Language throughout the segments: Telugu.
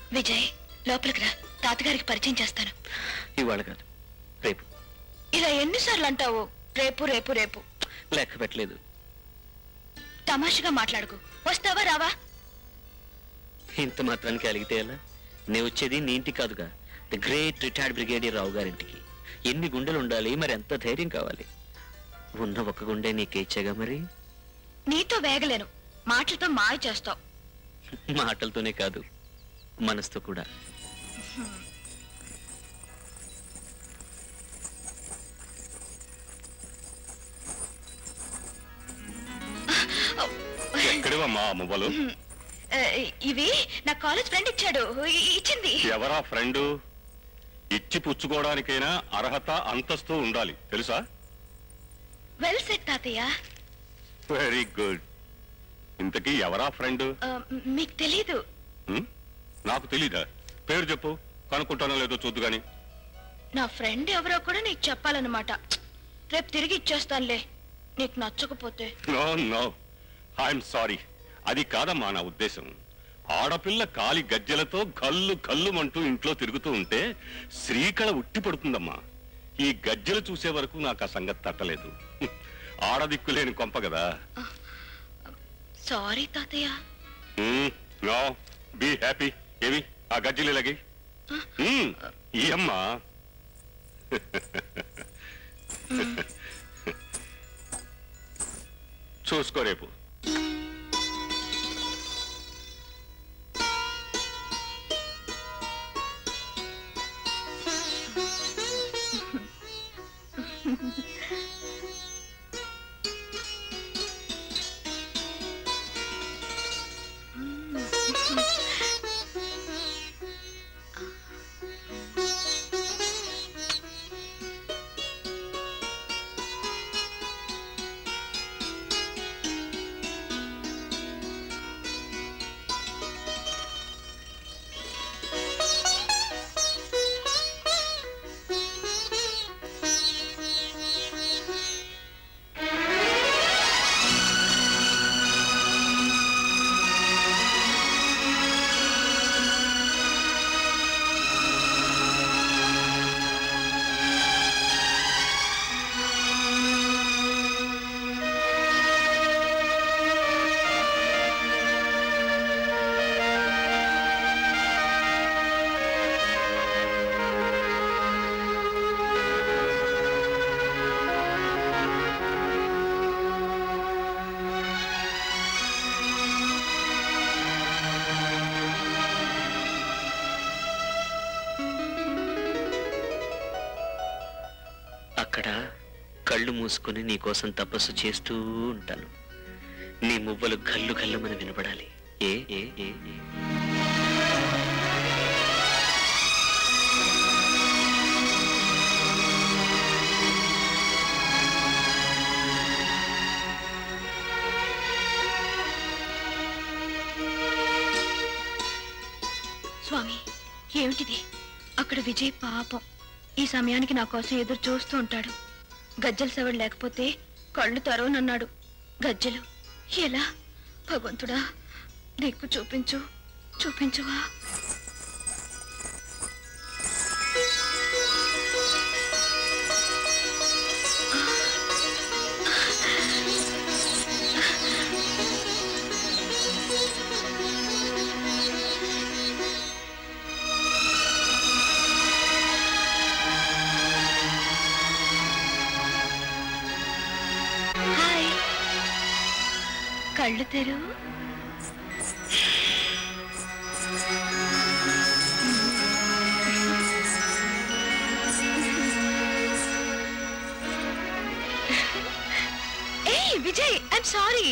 విజయ్ లోపలికి రా తాతగారికి పరిచయం చేస్తాను ఇవాళ కాదు రేపు ఇలా ఎన్నిసార్లు అంటావు రేపు రేపు రేపు లెక్క పెట్టలేదు తమాషగా మాట్లాడుకు వస్తావా రావా ఇంత మాత్రానికి అలిగితే ఎలా నేను వచ్చేది నీ ఇంటికి కాదుగా the great retired brigadier Rao గారింటికి ఎన్ని గుండెలు ఉండాలి మరి ఎంత ధైర్యం కావాలి ఉన్న ఒక్క గుండె నీకే ఇచ్చాగా మరి నీతో వేగలేను మాటలతో మాయ చేస్తావు మాటలతోనే కాదు మనసుతో కూడా ఎక్కడివమ్మా ఆ మువ్వలు ఆ, ఇవి నా కాలేజ్ ఫ్రెండ్ ఇచ్చాడు ఇ- ఇచ్చింది ఎవరా ఫ్రెండు ఇచ్చి పుచ్చుకోవడానికైనా అర్హత అంతస్తు ఉండాలి తెలుసా వెల్ సెట్ తాతయ్య వెరీ గుడ్ ఇంతకీ ఎవరా ఫ్రెండ్ ఆ, మీకు తెలీదు నాకు తెలీదా పేరు చెప్పు కనుక్కుంటానో లేదో చూద్దు గాని నా ఫ్రెండ్ ఎవరో కూడా నీకు చెప్పాలన్నమాట రేపు తిరిగి ఇచ్చేస్తానులే నీకు నచ్చకపోతే నో నో ఐఎమ్ సారీ అది కాదమ్మా నా ఉద్దేశం ఆడపిల్ల కాలి గజ్జెలతో కల్లు కల్లుమంటూ ఇంట్లో తిరుగుతూ ఉంటే శ్రీకళ ఉట్టి పడుతుందమ్మా ఈ గజ్జెలు చూసే వరకు నాకు ఆ సంగతి తట్టలేదు ఆడదిక్కు లేని కొంప కదా సారీ తాతయ్య నో బీ హ్యాపీ ఏమి ఆ గజ్జెలు ఇలాగి ఈ అమ్మా చూసుకో రేపు అక్కడ కళ్ళు మూసుకొని నీ కోసం తపస్సు చేస్తూ ఉంటాను నీ మువ్వలు గల్లు గల్లుమని వినపడాలి ఏ ఏ ఏ ఏ. స్వామి ఏమిటిది అక్కడ విజయ్ పాపం ఈ సమయానికి నా కోసం ఎదురు చూస్తూ ఉంటాడు గజ్జల సవడు లేకపోతే కళ్ళు తెరవనన్నాడు గజ్జలు ఎలా భగవంతుడా దిక్కు చూపించు చూపించువా హాయ్ కళ్ళు తెరు ఏ విజయ్ ఐఎమ్ సారీ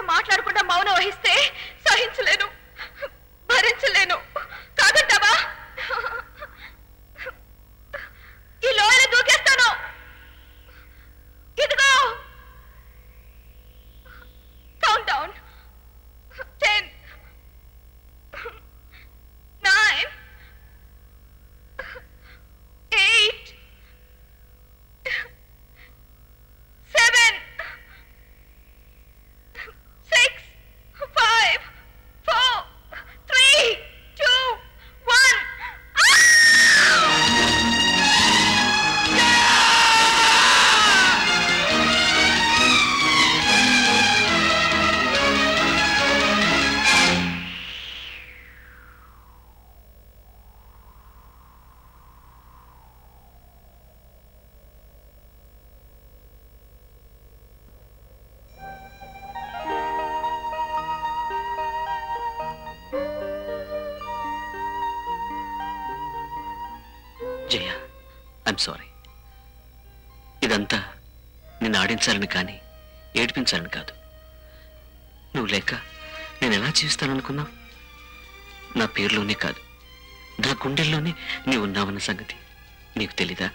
మాట్లాడకుండా మౌనం వహిస్తే సహించలేను భరించలేను కాదంటావా ఈ లోయల దూకేస్తాను ఇదిగో count down ten nine eight seven six, five, four, three, two, one. Jaya I'm sorry ఇదంతా నిన్ను ఆడించాలని కానీ ఏడిపించాలని కాదు నువ్వు లేక నేను ఎలా జీవిస్తాననుకున్నావు నా పేరులోనే కాదు నా గుండెల్లోనే నీవు ఉన్నావన్న సంగతి నీకు తెలీదా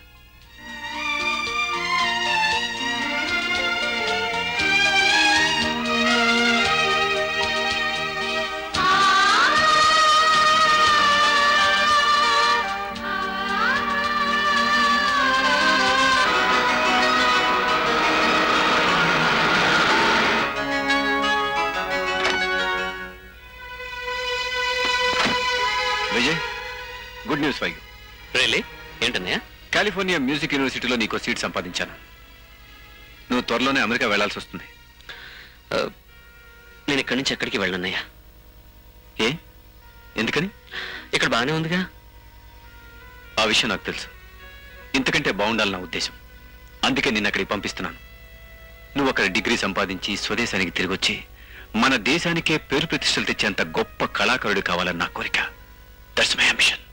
Vijay good news for you really ఏంటన్నయ్య కాలిఫోర్నియా మ్యూజిక్ యూనివర్సిటీలో నీకు సీట్ సంపాదించాను నువ్వు త్వరలోనే అమెరికా వెళ్లాల్సి వస్తుంది ఆ, నేను ఇక్కడి నుంచి ఎక్కడికి వెళ్ళనన్నయ్యా ఏ ఎందుకని ఇక్కడ బాగానే ఉందిగా ఆ విషయం నాకు తెలుసు ఇంతకంటే బాగుండాలి నా ఉద్దేశం అందుకే నిన్ను అక్కడికి పంపిస్తున్నాను నువ్వు అక్కడ డిగ్రీ సంపాదించి స్వదేశానికి తిరిగి వచ్చి మన దేశానికే పేరు ప్రతిష్టలు తెచ్చేంత గొప్ప కళాకారుడు కావాలని నా కోరిక దట్స్ మై అంబిషన్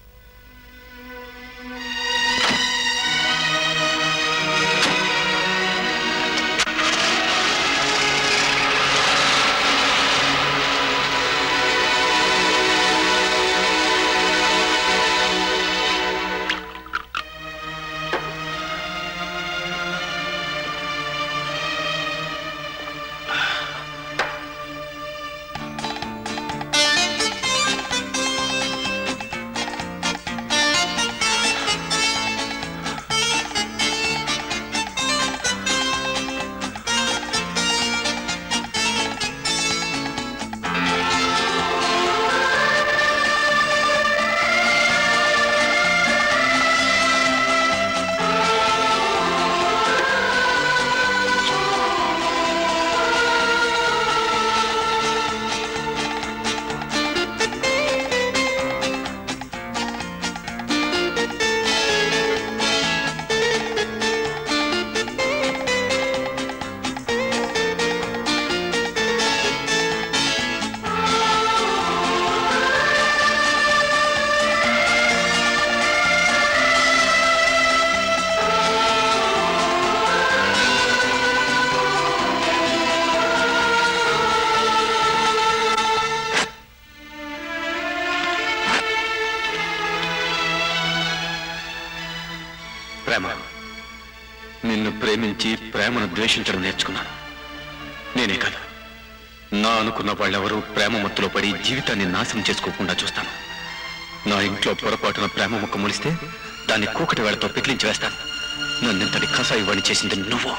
ప్రేమ నిన్ను ప్రేమించి ప్రేమను ద్వేషించడం నేర్చుకున్నాను నేనే కాదు నా అనుకున్న వాళ్ళెవరూ ప్రేమ మత్తులో పడి జీవితాన్ని నాశనం చేసుకోకుండా చూస్తాను నా ఇంట్లో పొరపాటున ప్రేమ ముక్క ములిస్తే దాన్ని కూకటి వేళతో పిగిలించి వేస్తాను నన్నింతటి కసాయి వాణి చేసింది నువ్వు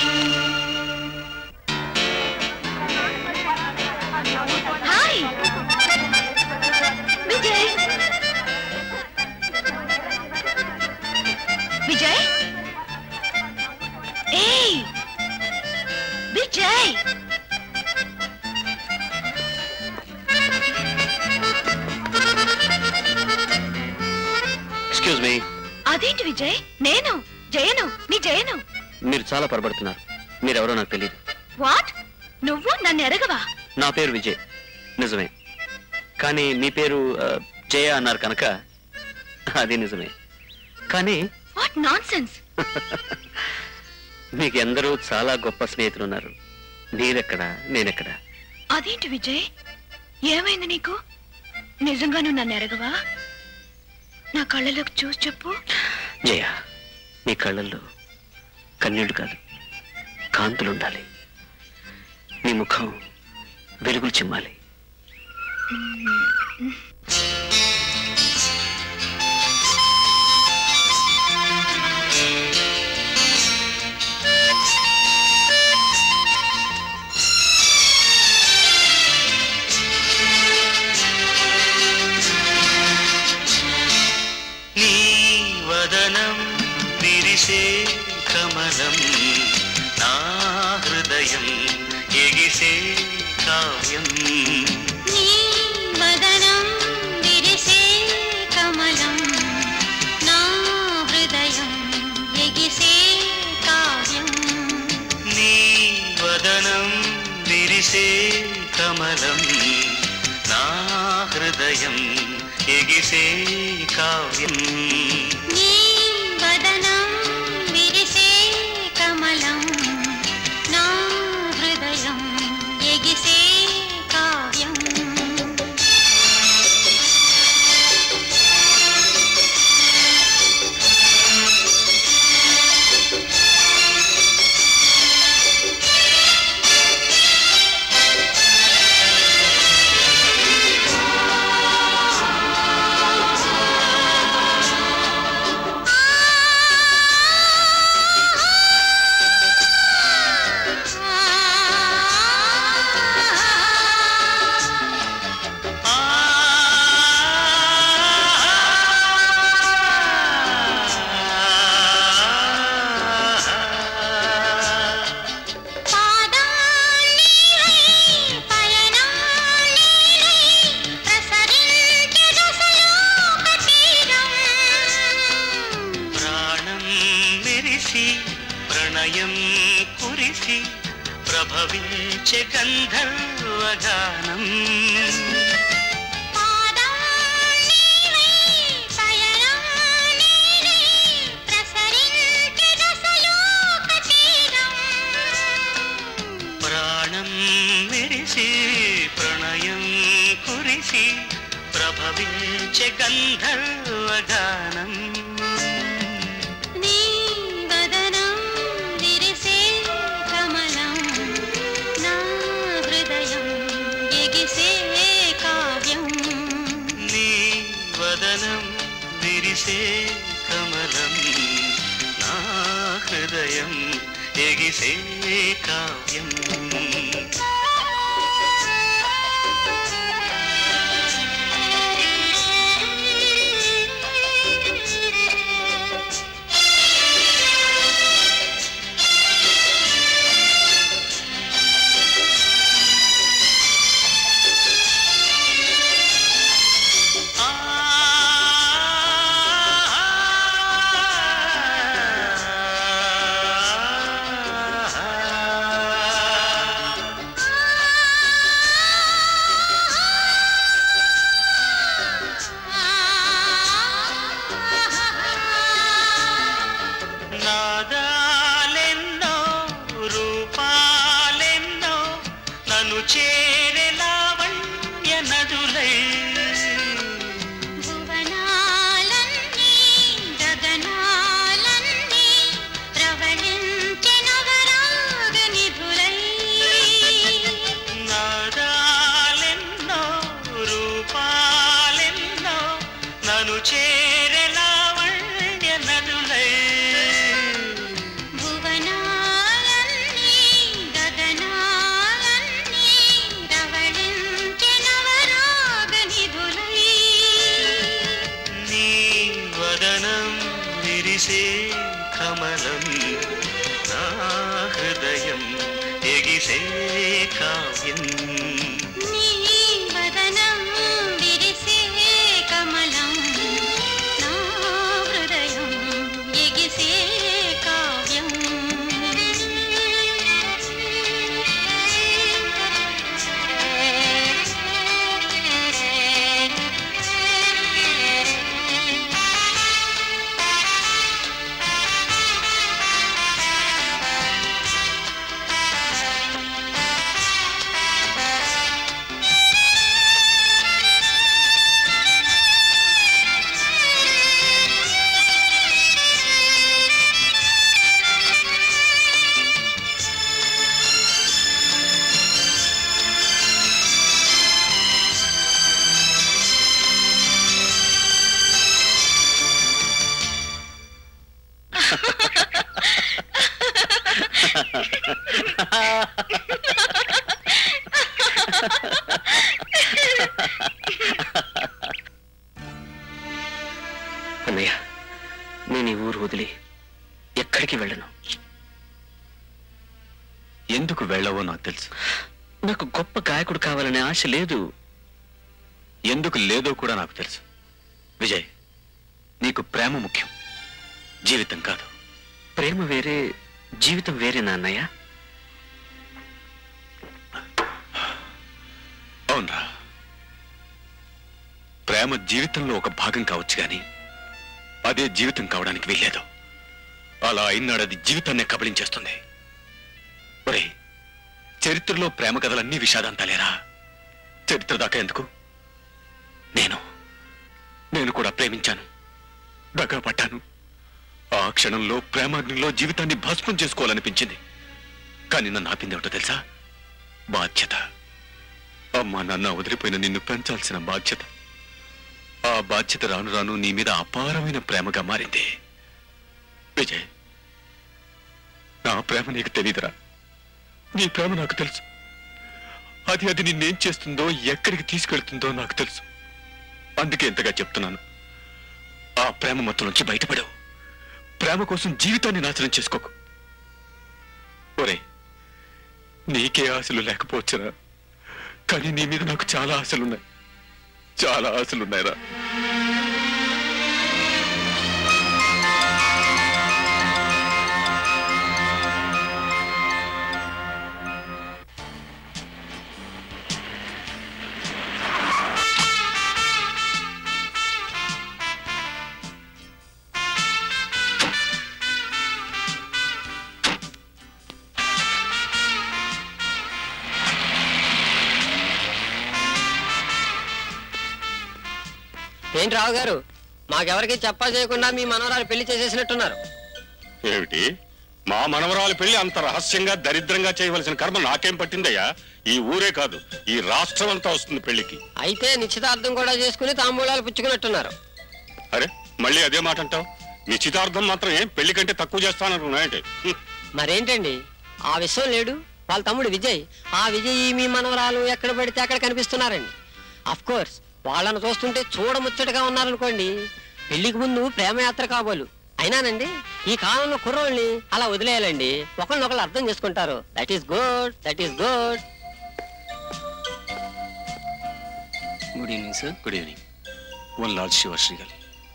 హాయ్ విజయ్ విజయ్ ఏయ్ విజయ్ ఎక్స్క్యూజ్ మీ అదేంటి విజయ్ నేను జయను నీ జయను మీరు చాలా పొరపడుతున్నారు మీరెవరో నాకు తెలియదు వాట్ నువ్వు నన్ను ఎరగవా నా పేరు విజయ్ నిజమే కానీ మీ పేరు ఆ, జయ అన్నారు కనుక అది నిజమే కానీ వాట్ నాన్ సెన్స్ మీకు ఎందరూ చాలా గొప్ప స్నేహితులు ఉన్నారు మీరెక్కడ నేనెక్కడ అదేంటి విజయ్ ఏమైంది నీకు నిజంగా నువ్వు నన్ను ఎరగవా నా కళ్ళలోకి చూసి చెప్పు జయ నీ కళ్ళల్లో కన్నీళ్లు కాదు కాంతులు ఉండాలి నీ ముఖం వెలుగులు చిమ్మాలి నీ వదనం విరిసే కమలం నా హృదయం ఎగిసే కావ్యం నీ వదనం విరిసే కమలం నా హృదయం ఎగిసే కావ్యం నీ వదనం విరిసే కమలం నా హృదయం ఎగిసే కావ్యం నీ వదనం విరిసే కమలం నా హృదయం ఎగిసే కావ్యం ప్రాణం మెరిసి ప్రణయం కురిసి ప్రభవించే గంధర్వగానం ప్రాణం మెరిసి ప్రణయం కురిసి ప్రభవించే గంధర్వగానం నీ వదనం విరిసే కమలం నా హృదయం ఎగిసే కావ్యం నీ వదనం విరిసే కమలం నా హృదయం ఎగిసే కావ్యం నాదాలెన్నో రూపాలెన్నో నన్ను చేరే లావణ్య నదులై భువనాలన్నీ గగనాలన్నీ ప్రవళించె నవరాగ నిధులై నాదాలెన్నో రూపాలెన్నో నన్ను చేరే లావణ్య నదులై భువనాలన్నీ గగనాలన్నీ ప్రవళించె నవరాగ నిధులై నీ వదనం విరిసే కమలం నా హృదయం ఎగిసే కావ్యం నీ వదనం విరిసే కమలం నా హృదయం ఎగిసే కావ్యం ఆ అన్నయ్య నేను ఈ ఊరు వదిలి ఎక్కడికి వెళ్ళను ఎందుకు వెళ్ళవో నాకు తెలుసు నాకు గొప్ప గాయకుడు కావాలనే ఆశ లేదు ఎందుకు లేదో కూడా నాకు తెలుసు విజయ్ నీకు ప్రేమ ముఖ్యం జీవితం కాదు ప్రేమ వేరే జీవితం వేరేనా అన్నయ్య అవునరా ప్రేమ జీవితంలో ఒక భాగం కావచ్చు గాని అదే జీవితం కావడానికి వీల్లేదు అలా అయినాడు అది జీవితాన్నే కబలించేస్తుంది ఒరే చరిత్రలో ప్రేమ కథలన్నీ విషాదంతాలేరా చరిత్ర దాకా ఎందుకు నేను నేను కూడా ప్రేమించాను దగ్గర పట్టాను ఆ క్షణంలో ప్రేమాగ్నిలో జీవితాన్ని భస్మం చేసుకోవాలనిపించింది కానీ నన్ను ఆపిందేమిటో తెలుసా బాధ్యత అమ్మా నాన్న వదిలిపోయిన నిన్ను పెంచాల్సిన బాధ్యత ఆ బాధ్యత రాను రాను నీ మీద అపారమైన ప్రేమగా మారింది విజయ్ నా ప్రేమ నీకు తెలీదురా నీ ప్రేమ నాకు తెలుసు అది అది నిన్నేం చేస్తుందో ఎక్కడికి తీసుకెళ్తుందో నాకు తెలుసు అందుకే ఇంతగా చెప్తున్నాను ఆ ప్రేమ మొత్తం నుంచి బయటపడవు ప్రేమ కోసం జీవితాన్ని నాశనం చేసుకోకు ఒరే నీకే ఆశలు లేకపోవచ్చురా కానీ నీ మీద నాకు చాలా ఆశలున్నాయి చాలా ఆశలున్నాయిరా ఏంటి రావు గారు మాకెవరికి చెప్పా చేయకుండా మీ మనవరాలు పెళ్లి చేసేసినట్టున్నారు ఏమిటి మా మనవరాలి పెళ్లి అంత రహస్యంగా దరిద్రంగా చేయవలసిన కర్మ నాకేం పట్టిందయ్యా ఈ ఊరే కాదు ఈ రాష్ట్రం అంతా వస్తుంది పెళ్లికి అయితే నిశ్చితార్థం కూడా చేసుకుని తాంబూలాలు పుచ్చుకున్నట్టున్నారు అరే మళ్ళీ అదే మాట అంటావు నిశ్చితార్థం మాత్రం ఏం పెళ్లి కంటే తక్కువ చేస్తాననుకున్నాయంటే హ్మ్. మరేంటండి ఆ విషయం లేడు వాళ్ళ తమ్ముడు విజయ్ ఆ విజయ్ మీ మనవరాలు ఎక్కడ పడితే అక్కడ కనిపిస్తున్నారండి అఫ్ కోర్స్ వాళ్ళను చూస్తుంటే చూడముచ్చటగా ఉన్నారనుకోండి పెళ్లికి ముందు ప్రేమయాత్ర కాబోలు అయినానండి ఈ కాలంలో కుర్రోళ్ళని అలా వదిలేయాలండి ఒకళ్ళనొకళ్ళు అర్థం చేసుకుంటారు that is good that is good good evening sir good evening one large Sivasri గారు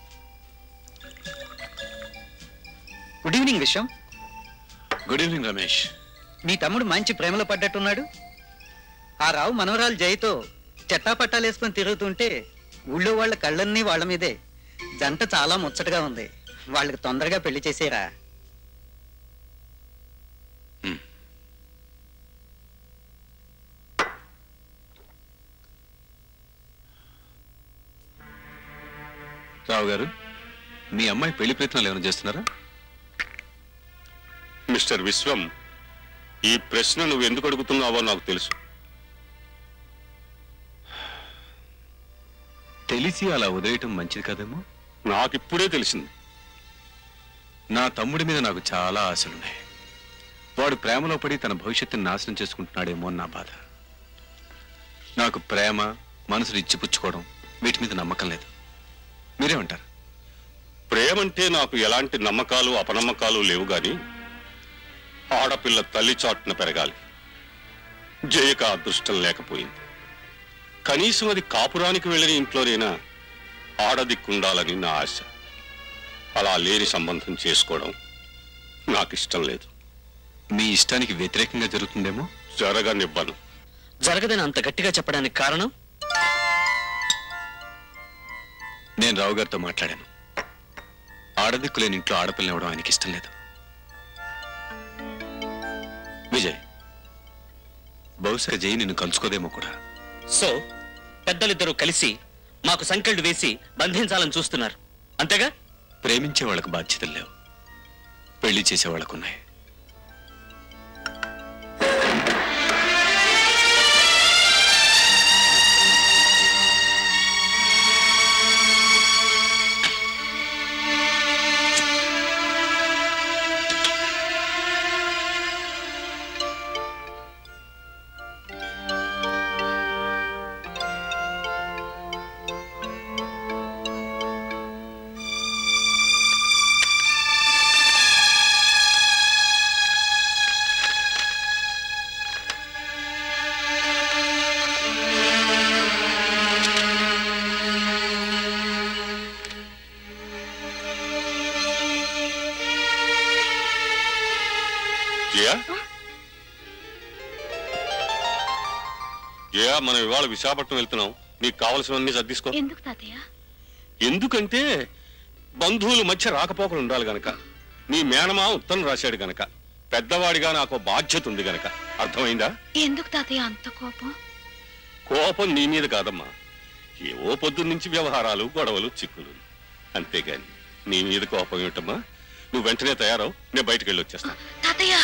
good evening Viswam good evening Ramesh మీ తమ్ముడు మంచి ప్రేమలో పడ్డట్టున్నాడు ఆ రావు మనవరాలు జయతో చెట్టాపట్టాలు వేసుకొని తిరుగుతుంటే ఊళ్ళో వాళ్ళ కళ్ళన్నీ వాళ్ళ మీదే జంట చాలా ముచ్చటగా ఉంది వాళ్ళకి తొందరగా పెళ్లి చేసేరా రావు గారు మీ అమ్మాయి పెళ్లి ప్రయత్నాలు ఏమైనా చేస్తున్నారా మిస్టర్ విశ్వం ఈ ప్రశ్న నువ్వు ఎందుకు అడుగుతున్నావో నాకు తెలుసు తెలిసి అలా వదిలేయటం మంచిది కదేమో నాకిప్పుడే తెలిసింది నా తమ్ముడి మీద నాకు చాలా ఆశలున్నాయి వాడు ప్రేమలో పడి తన భవిష్యత్తుని నాశనం చేసుకుంటున్నాడేమో అని నా బాధ నాకు ప్రేమ మనసులు ఇచ్చిపుచ్చుకోవడం వీటి మీద నమ్మకం లేదు మీరేమంటారు ప్రేమంటే నాకు ఎలాంటి నమ్మకాలు అపనమ్మకాలు లేవు గాని ఆడపిల్ల తల్లి చాటున పెరగాలి జయక అదృష్టం లేకపోయింది కనీసం అది కాపురానికి వెళ్ళిన ఇంట్లోనైనా ఆడదిక్కుండాలని నా ఆశ అలా లేని సంబంధం చేసుకోవడం నాకు ఇష్టం లేదు మీ ఇష్టానికి వ్యతిరేకంగా జరుగుతుందేమో జరగనివ్వను జరగదని అంత గట్టిగా చెప్పడానికి కారణం నేను రావు గారితో మాట్లాడాను ఆడదిక్కు లేని ఇంట్లో ఆడపిల్లని ఇవ్వడం ఆయనకి ఇష్టం లేదు విజయ్ బహుశా జై నిన్ను కలుసుకోదేమో కూడా సో పెద్దలిద్దరూ కలిసి మాకు సంకెళ్ళు వేసి బంధించాలని చూస్తున్నారు అంతేగా ప్రేమించే వాళ్ళకు బాధ్యతలు లేవు పెళ్లి చేసే వాళ్ళకున్నాయి జయా జయా మనం ఇవాళ విశాఖపట్నం వెళ్తున్నాం నీకు కావలసినవన్నీ సర్దిసుకో ఎందుకు తాతయ్య ఎందుకంటే బంధువుల మధ్య రాకపోకలు ఉండాలి గనక నీ మేనమా ఉత్తరం రాశాడు గనక పెద్దవాడిగా నాకు బాధ్యత ఉంది గనక అర్థమైందా ఎందుకు తాతయ్య అంత కోపం కోపం నీ మీద కాదమ్మా ఏవో పొద్దున్న నుంచి వ్యవహారాలు గొడవలు చిక్కులు అంతేగాని నీ మీద కోపం ఏమిటమ్మా నువ్వు వెంటనే తయారవు నేను బయటికి వెళ్ళి వచ్చేస్తాను తాతయ్య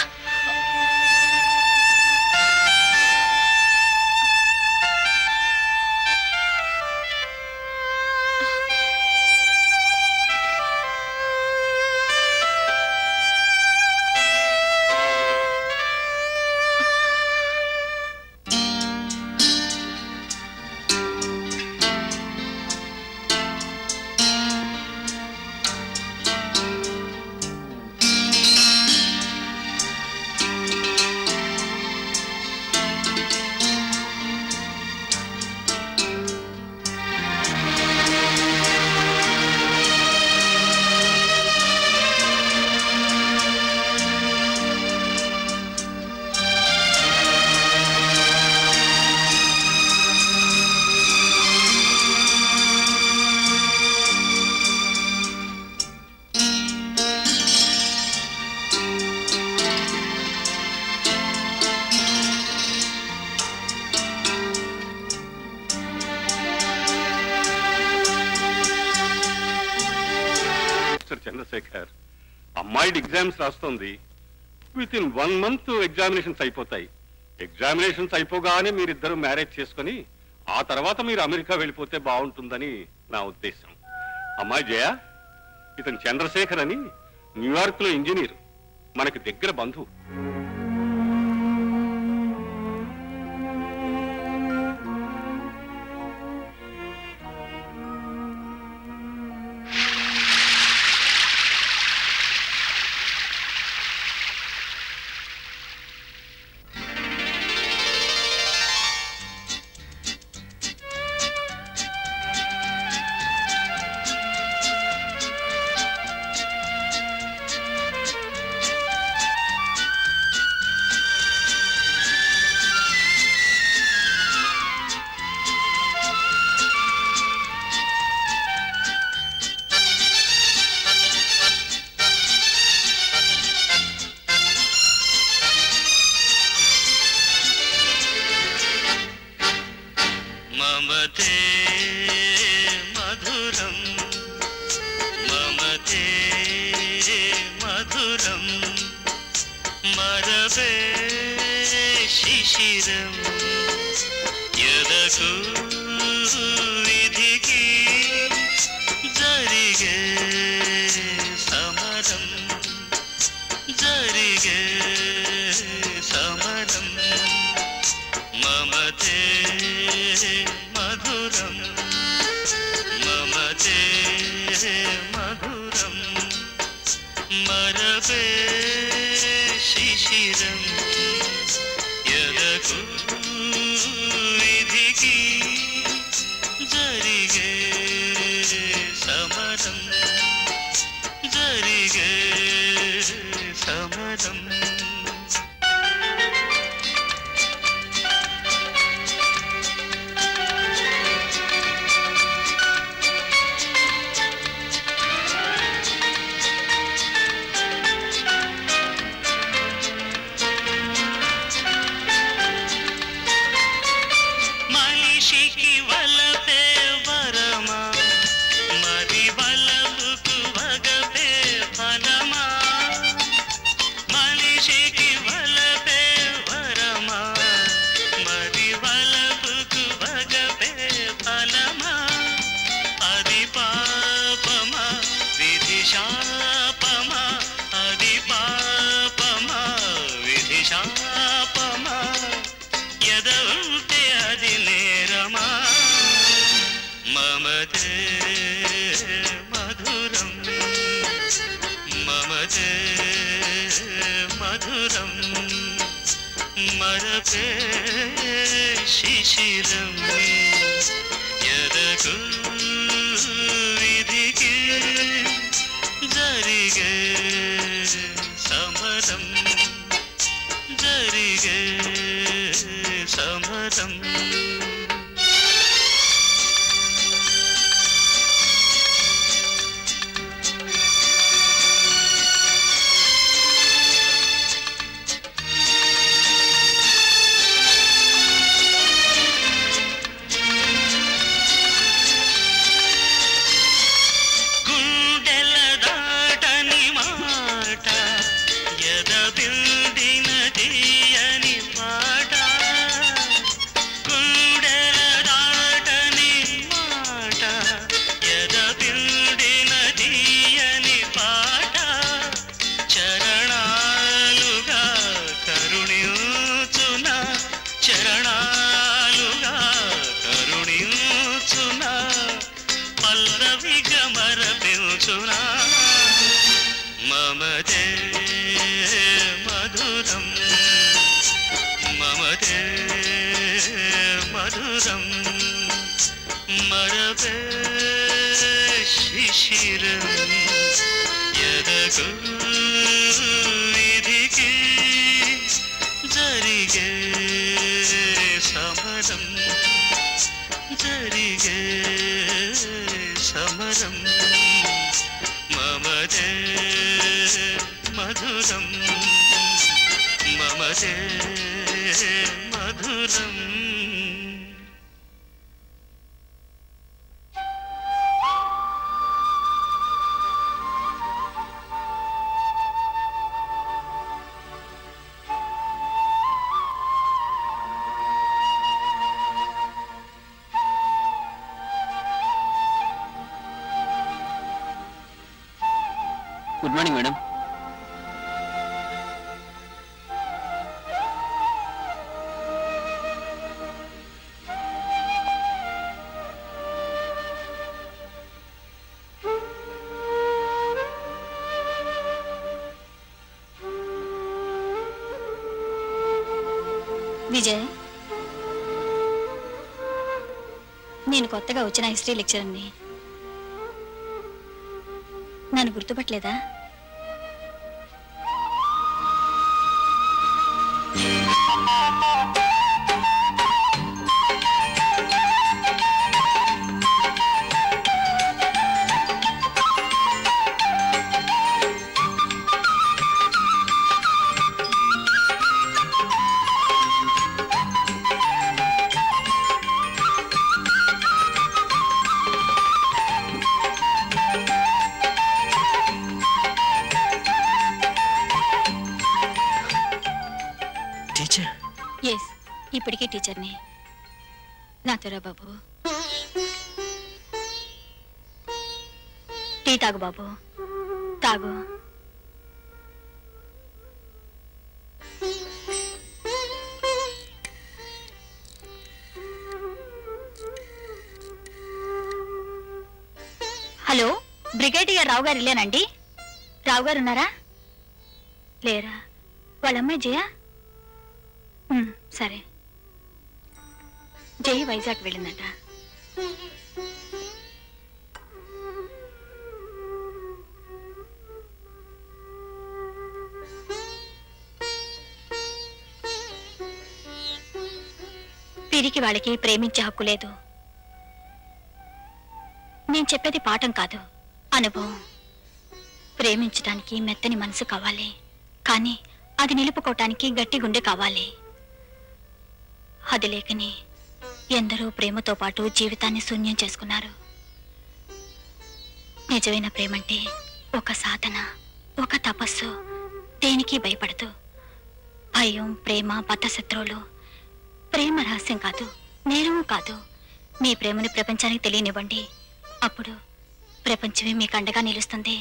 మిస్టర్ చంద్రశేఖర్ అమ్మాయి ఎగ్జామ్స్ రాస్తోంది within one month examinations అయిపోతాయి ఎగ్జామినేషన్స్ అయిపోగానే మీరిద్దరు మ్యారేజ్ చేసుకొని ఆ తర్వాత మీరు అమెరికా వెళ్ళిపోతే బాగుంటుందని నా ఉద్దేశం అమ్మాయి జయ ఇతను చంద్రశేఖర్ అని న్యూయార్క్ లో ఇంజనీర్ మనకి దగ్గర బంధువు మమతే మధురం మమతే మధురం మరవే శిశిరం ఎదకు విధికి జరిగే సమరం జరిగే సమరం మమతే మధురం మమతే మధురం మరవే శిశిరం ఎదకు విధికి జరిగే సమరం జరిగే సమరం మనిషికి వలపే వరమా మరి వలపుకు వగపే ఫలమా మనిషికి వలపే వరమా మరి వలపుకు వగపే ఫలమా అది పాపమా విధి శాపమా అది పాపమా విధి శాపమా ఎదవుతే అది నేరమా మమతే మధురం మమతే మధురం మరపే శిశిరం ఎదకు విధికి జరిగే సమరం మమతే మధురం మమతే మధురం మరపే శిశిరం ఎదగు విధికి జరిగే సమరం జరిగే సమరం మమతే మధురం మమతే మధురం గుడ్ మార్నింగ్ మేడం విజయ్ నేను కొత్తగా వచ్చిన హిస్టరీ లెక్చరర్ని నన్ను గుర్తుపట్టలేదా టీచర్ ఎస్ ఇప్పటికే టీచర్ని నాతోరా బాబు టీ తాగు బాబు తాగు హలో బ్రిగేడియర్ రావు గారు ఇల్లేనండి రావు గారు ఉన్నారా లేరా వాళ్ళ అమ్మాయి జయా ఉమ్, సరే జై వైజాగ్ వెళ్ళిందట పిరికి వాళ్ళకి ప్రేమించే హక్కు లేదు నేను చెప్పేది పాఠం కాదు అనుభవం ప్రేమించడానికి మెత్తని మనసు కావాలి కానీ అది నిలుపుకోవటానికి గట్టి గుండె కావాలి అది లేకని ఎందరో ప్రేమతో పాటు జీవితాన్ని శూన్యం చేసుకున్నారు నిజమైన ప్రేమంటే ఒక సాధన ఒక తపస్సు దేనికి భయపడదు భయం ప్రేమ బద్ధశత్రువులు ప్రేమ రహస్యం కాదు నేరము కాదు మీ ప్రేమను ప్రపంచానికి తెలియనివ్వండి అప్పుడు ప్రపంచమే మీకు అండగా నిలుస్తుంది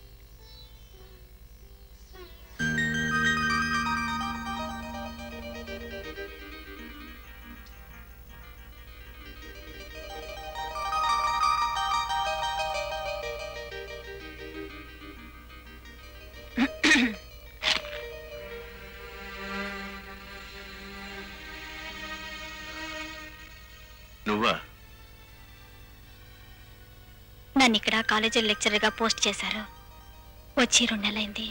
నువ్వా నన్ను ఇక్కడ కాలేజీ లెక్చరర్గా పోస్ట్ చేశారు వచ్చి రెండు నెలలైంది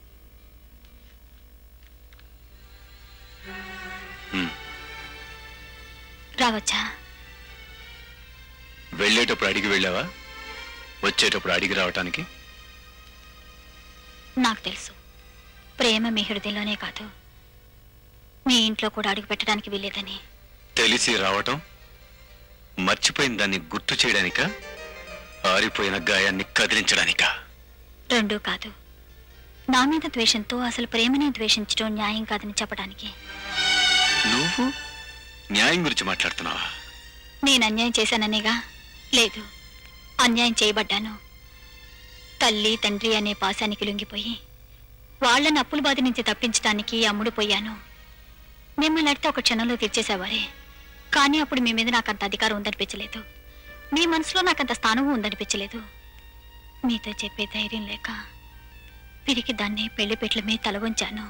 హ్మ్. రావచ్చా వెళ్ళేటప్పుడు అడిగి వెళ్ళావా వచ్చేటప్పుడు అడిగి రావటానికి నాకు తెలుసు ప్రేమ మీ హృదయంలోనే కాదు మీ ఇంట్లో కూడా అడుగు పెట్టడానికి వీలేదని తెలిసి రావటం మర్చిపోయిన దాన్ని గుర్తు చేయడానికా ఆరిపోయిన గాయాన్ని కదిలించడానికా రెండూ కాదు నా మీద ద్వేషంతో అసలు ప్రేమని ద్వేషించడం న్యాయం కాదని చెప్పడానికి నువ్వు న్యాయం గురించి మాట్లాడుతున్నావా నేను అన్యాయం చేశాననేగా లేదు అన్యాయం చేయబడ్డాను తల్లి తండ్రి అనే పాశానికి లొంగిపోయి వాళ్ళని అప్పుల బాధ నుంచి తప్పించడానికి అమ్ముడు పోయాను మిమ్మల్ని అడితే ఒక క్షణంలో తీర్చేసేవారే కానీ అప్పుడు మీ మీద నాకు అంత అధికారం ఉందనిపించలేదు మీ మనసులో నాకు అంత స్థానము ఉందనిపించలేదు మీతో చెప్పే ధైర్యం లేక పిరికి దాన్ని పెళ్లి పెట్ల మీద తల వంచాను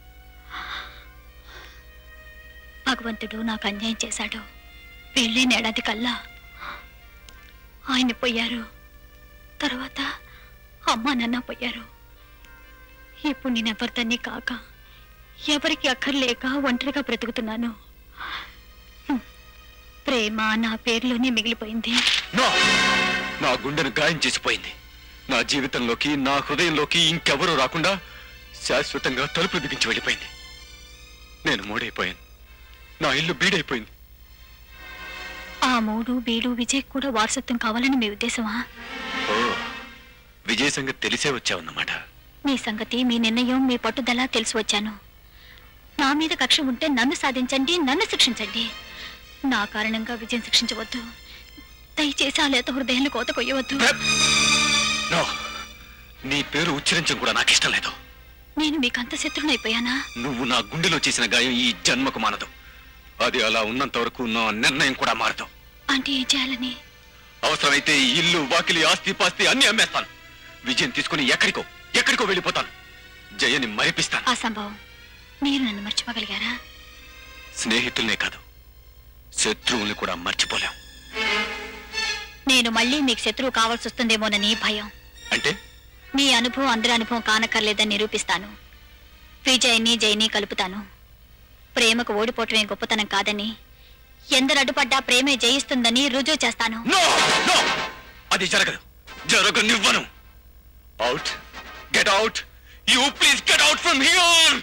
భగవంతుడు నాకు అన్యాయం చేశాడు పెళ్ళైన ఏడాది కల్లా ఆయన పోయారు తర్వాత అమ్మ నాన్న పోయారు ఇప్పుడు నేను ఎవరిదాన్ని కాక ఎవరికి అక్కర్లేక ఒంటరిగా బ్రతుకుతున్నాను హ్మ్. ప్రేమ నా పేరులోనే మిగిలిపోయింది నో నా గుండెను గాయం చేసిపోయింది నా జీవితంలోకి నా హృదయంలోకి ఇంకెవరూ రాకుండా శాశ్వతంగా తలుపు బిగించి వెళ్ళిపోయింది నేను మూడైపోయాను నా ఇల్లు బీడైపోయింది ఆ మూడు బీడు విజయ్ కూడా వారసత్వం కావాలని మీ ఉద్దేశమా ఓ విజయ్ సంగతి తెలిసే వచ్చావన్నమాట మీ సంగతి మీ నిర్ణయం మీ పట్టుదల తెలిసి వచ్చాను నా మీద కక్ష ఉంటే నన్ను సాధించండి నన్ను శిక్షించండి నా కారణంగా విజయం శిక్షించవద్దు దయచేసి ఆ లేత హృదయాన్ని కోత కొయ్యవద్దు నో నీ పేరు ఉచ్చరించడం కూడా నాకు ఇష్టం లేదు నేను మీకంత శత్రునైపోయానా నువ్వు నా గుండెలో చేసిన గాయం ఈ జన్మకు మానదు అది అలా ఉన్నంత వరకు నా నిర్ణయం కూడా మారదు అంటే ఏం చేయాలని అవసరమైతే ఈ ఇల్లు వాకిలి ఆస్తి పాస్తి అన్ని అమ్మేస్తాను విజయం తీసుకుని ఎక్కడికో ఎక్కడికో వెళ్ళిపోతాను జయని మరిపిస్తాను అసంభవం మీరు నన్ను మర్చిపోగలిగారా స్నేహితుల్నే కాదు శత్రువుల్ని కూడా మర్చిపోలేం నేను మళ్ళీ మీకు శత్రువు కావాల్సి వస్తుందేమోనని భయం అంటే మీ అనుభవం అందరి అనుభవం కానక్కర్లేదని నిరూపిస్తాను విజయ్ని జైని కలుపుతాను ప్రేమకు ఓడిపోవటమే గొప్పతనం కాదని ఎందరు అడ్డుపడ్డా ప్రేమే జయిస్తుందని రుజువు చేస్తాను నో నో అది జరగదు జరగనివ్వను out get out you please get out from here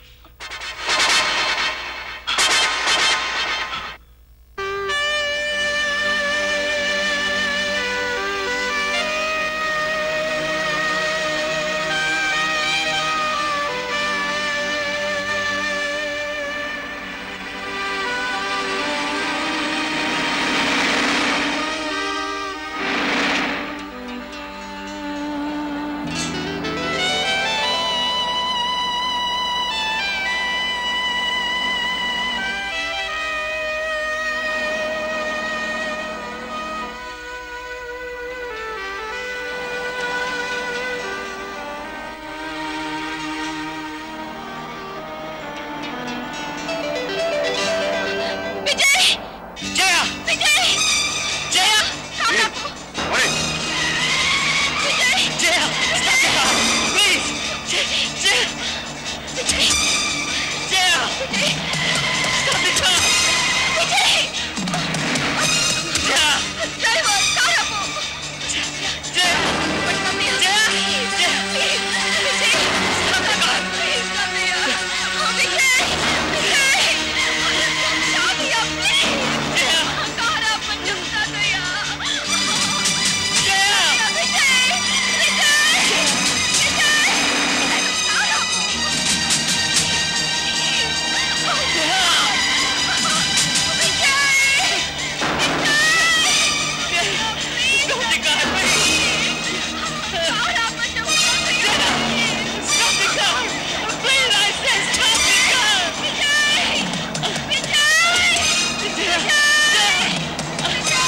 Vijay Jaya Vijay Jaya Vijay Jaya please Jaya Jaya Vijay Jaya Vijay Stop the car! Vijay Jaya driver కారపు Jaya But come here. Jaya Jaya Please, Vijay. Stop the car. Please come here. Oh, Vijay. Vijay. Stop here, please. Jaya Car ఆపని చెప్తానయ్యా. Jaya Vijay. Vijay. Vijay. Car ఆపు. Vijay. Stop the car, please! Car ఆపని చెప్తానయ్యా. Stop the car! Please, I said stop the car! Vijay. Vijay. Jaya Jaya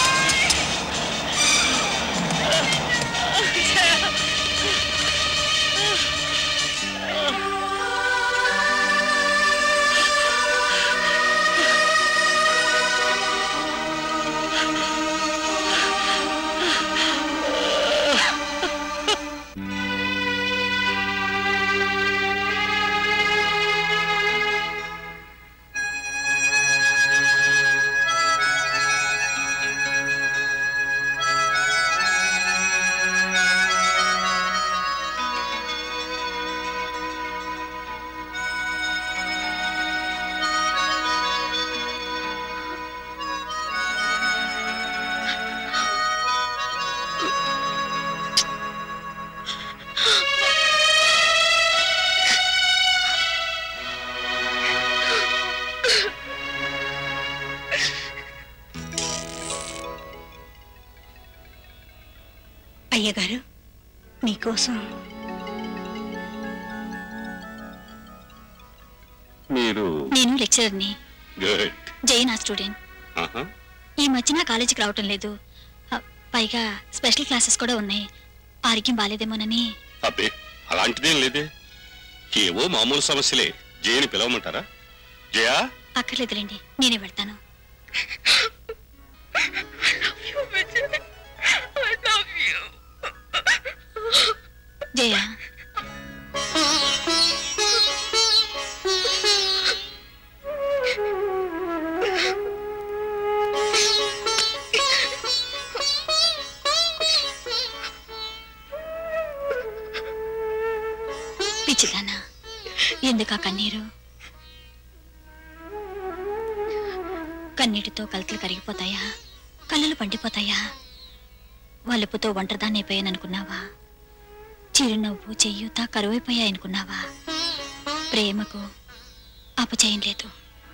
అయ్యగారు మీకోసం మీరు నేను లెక్చరర్ని గుడ్ జై నా స్టూడెంట్ ఈ మధ్య నా కాలేజీకి రావటం లేదు ఆ, పైగా స్పెషల్ క్లాసెస్ కూడా ఉన్నాయి ఆరోగ్యం బాగాలేదేమోనని అబ్బే అలాంటిదేం లేదే ఏవో మామూలు సమస్యలే జయని పిలవమంటారా జయా అక్కర్లేదులేండి నేనే వెళ్తాను జయ పిచ్చిదానా ఎందుకా కన్నీరు కన్నీటితో కలతలు కరిగిపోతాయా కళ్ళలు పండిపోతాయా వలుపుతో ఒంటరిదాన్ని అయిపోయాననుకున్నావా చిరునవ్వు చెయ్యూత కరువైపోయాయనుకున్నావా ప్రేమకు అపచయం లేదు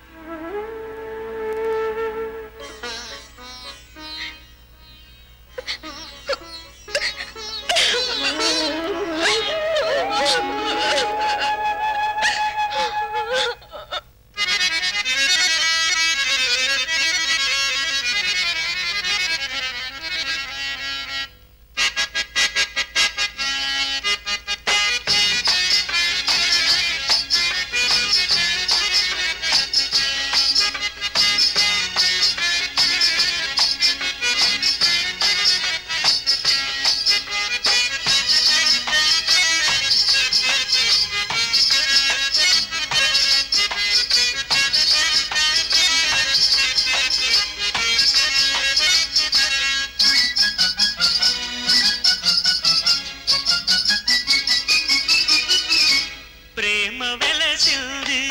ప్రేమ వెలసింది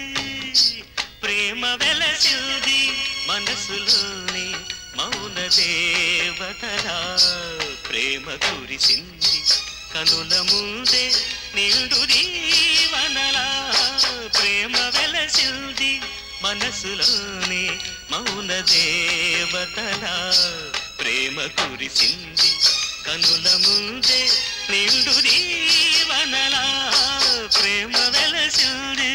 ప్రేమ వెలసింది మనసులోని మౌన దేవతలా ప్రేమ కురిసింది కనుల ముందే నిండు దీవనలా ప్రేమ వెలసింది మనసులోని మౌన దేవతలా ప్రేమ కురిసింది కనుల ముందే నిండు దీవనలా ప్రేమ వెలసింది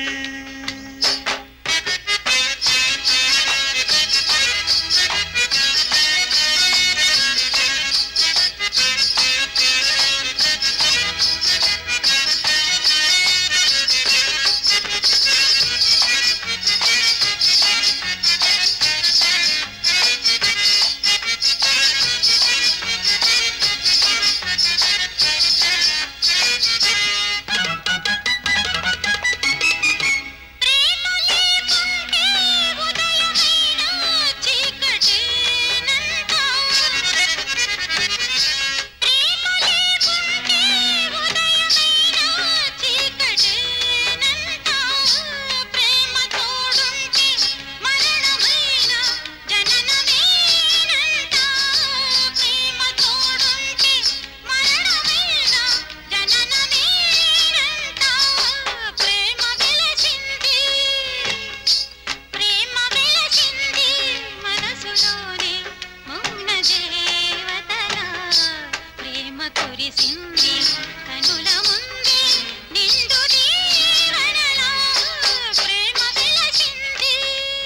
ప్రేమ వెలసింది ప్రేమ వెలసింది మనసులోనే మౌన దేవతలా ప్రేమ కురిసింది కనుల ముందే నిండు దీవెనలా ప్రేమ వెలసింది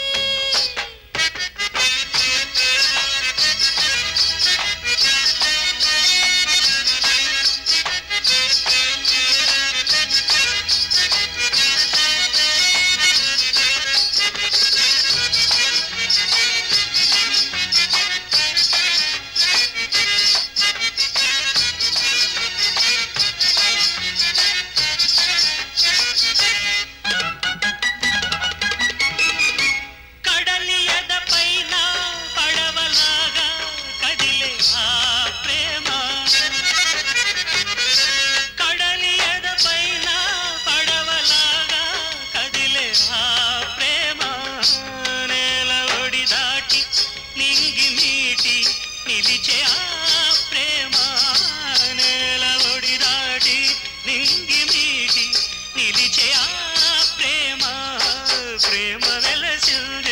కడలి ఎదపైన పడవలాగా కదిలే ఆ ప్రేమ కడలి ఎదపైన పడవలాగా కదిలే ఆ ప్రేమ నేల ఒడి దాటి నింగి మీటి నిలిచే ఆ ప్రేమ నేల ఒడి దాటి నింగి మీటి నిలిచే ఆ ప్రేమ ప్రేమ వెలసింది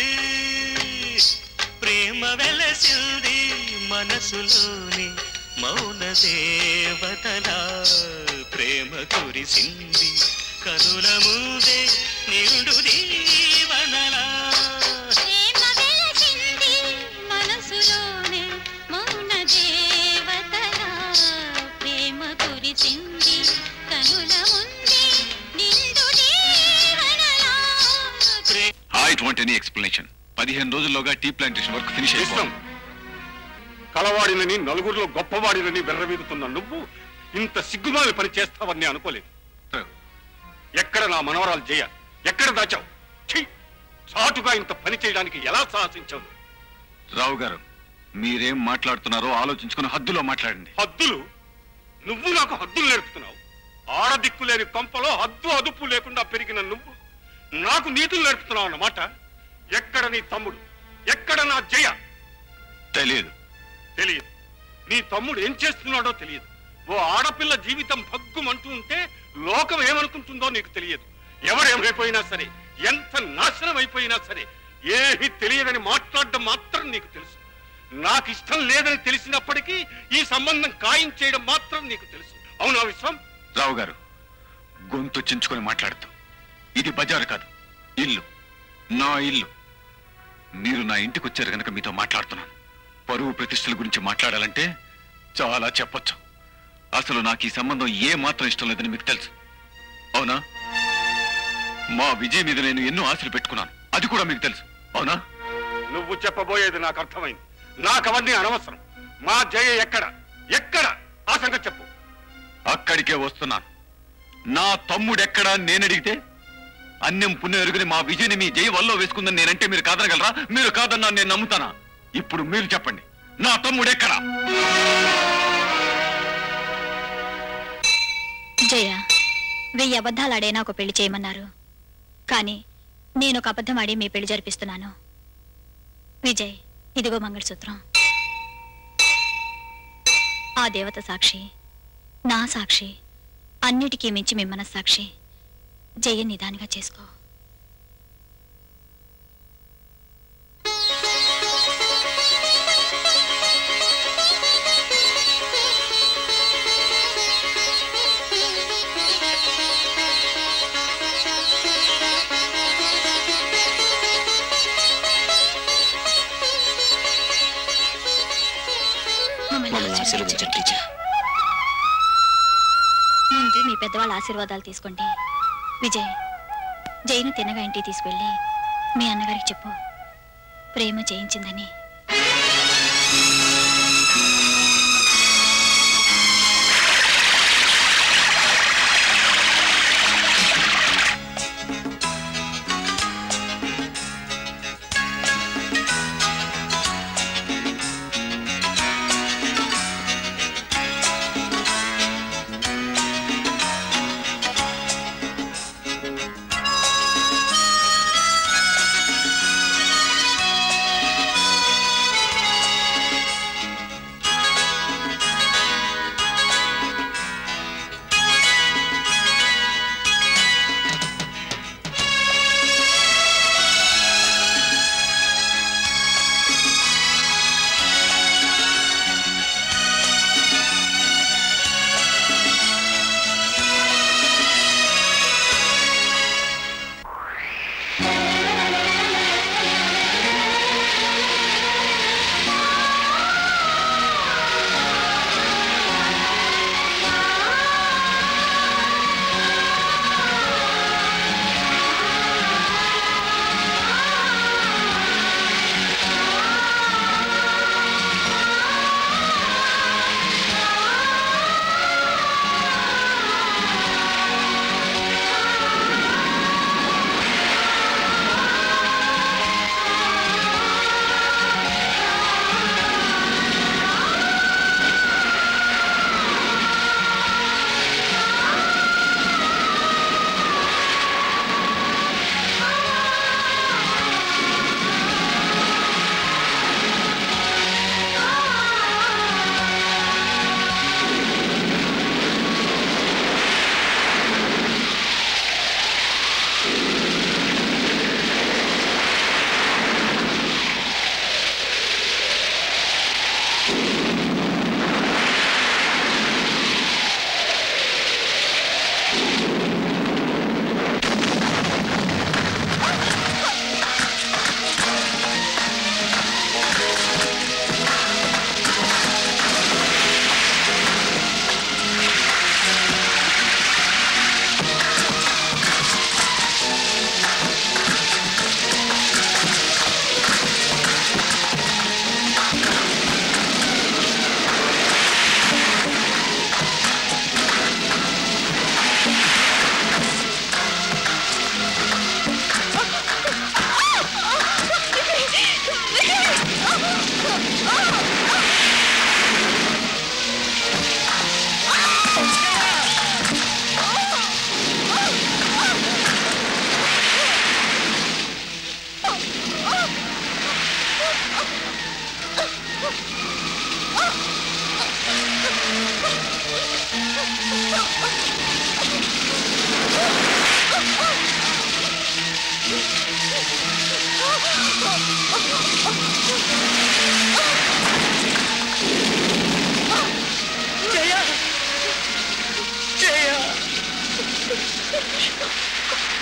ప్రేమ వెలసింది మనసులోని మౌన దేవతలా ప్రేమ కురిసింది కనుల ముందే నిండు దీవనలా ప్రేమ వెలసింది మనసులోనే మౌన దేవతలా ప్రేమ కురిసింది కనుల ముందే నిండు డోంట్ వాంట్ ఎనీ ఎక్స్ప్లెనేషన్ పదిహేను రోజుల్లోగా టీ ప్లాంటేషన్ వర్క్ ఫినిష్ ఇష్టం అయిపోవాలి కలవాడినని నలుగురిలో గొప్పవాడినని వెర్రవీగుతున్న నువ్వు ఇంత సిగ్గుమాలి పని చేస్తావని నేను అనుకోలేదు ఎక్కడ నా మనవరాలు జయ ఎక్కడ దాచావు ఛీ! చాటుగా ఇంత పని చేయడానికి ఎలా సాహసించావు నువ్వు? రావు గారు మీరేం మాట్లాడుతున్నారో ఆలోచించుకుని హద్దులో మాట్లాడండి హద్దులు నువ్వు నాకు హద్దులు నేర్పుతున్నావు ఆడదిక్కు లేని కొంపలో హద్దు అదుపు లేకుండా పెరిగిన నువ్వు నాకు నీతులు నేర్పుతున్నావు అన్నమాట ఎక్కడ నీ తమ్ముడు ఎక్కడ నా జయ తెలియదు తెలియదు నీ తమ్ముడు ఏం చేస్తున్నాడో తెలియదు ఓ ఆడపిల్ల జీవితం భగ్గుమంటూ ఉంటే లోకం ఏమనుకుంటుందో నీకు తెలియదు ఎవరేమైపోయినా సరే ఎంత నాశనం అయిపోయినా సరే ఏమీ తెలియదని మాట్లాడడం మాత్రం నీకు తెలుసు నాకు ఇష్టం లేదని తెలిసినప్పటికీ ఈ సంబంధం ఖాయం చేయడం మాత్రం నీకు తెలుసు అవునా విశ్వం రావు గారు గొంతు చించుకొని మాట్లాడుతూ ఇది బజారు కాదు ఇల్లు నా ఇల్లు మీరు నా ఇంటికి వచ్చారు కనుక మీతో మాట్లాడుతున్నాను పరువు ప్రతిష్టల గురించి మాట్లాడాలంటే చాలా చెప్పొచ్చు అసలు నాకు ఈ సంబంధం ఏ మాత్రం ఇష్టం లేదని మీకు తెలుసు అవునా మా విజయ్ మీద నేను ఎన్నో ఆశలు పెట్టుకున్నాను అది కూడా మీకు తెలుసు అవునా నువ్వు చెప్పబోయేది నాకు అర్థమైంది నాకు అవన్నీ అనవసరం మా జయ ఎక్కడ ఎక్కడ ఆ సంగతి చెప్పు అక్కడికే వస్తున్నాను నా తమ్ముడెక్కడా నేనడిగితే అన్యం పుణ్యం ఎరుగుని మా విజయని మీ జయ వల్ల వేసుకుందని నేనంటే మీరు కాదనగలరా మీరు కాదన్నా నేను నమ్ముతానా ఇప్పుడు మీరు చెప్పండి నా తమ్ముడెక్కడా జయ వెయ్యి అబద్ధాలాడే నాకు పెళ్లి చేయమన్నారు కానీ నేను ఒక అబద్ధం ఆడి మీ పెళ్లి జరిపిస్తున్నాను విజయ్ ఇదిగో మంగళసూత్రం ఆ దేవత సాక్షి నా సాక్షి అన్నిటికీ మించి మీ మనస్సాక్షి జయ నిదానిగా చేసుకో మమ్మల్ని ఆశీర్వదించండి టీచర్ ముందు మీ పెద్దవాళ్ళ ఆశీర్వాదాలు తీసుకోండి విజయ్ జైను తినగా ఇంటికి తీసుకెళ్ళి మీ అన్నగారికి చెప్పు ప్రేమ చేయించిందని ఆ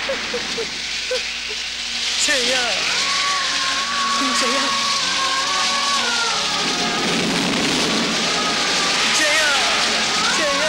జయ జయ జయ జయ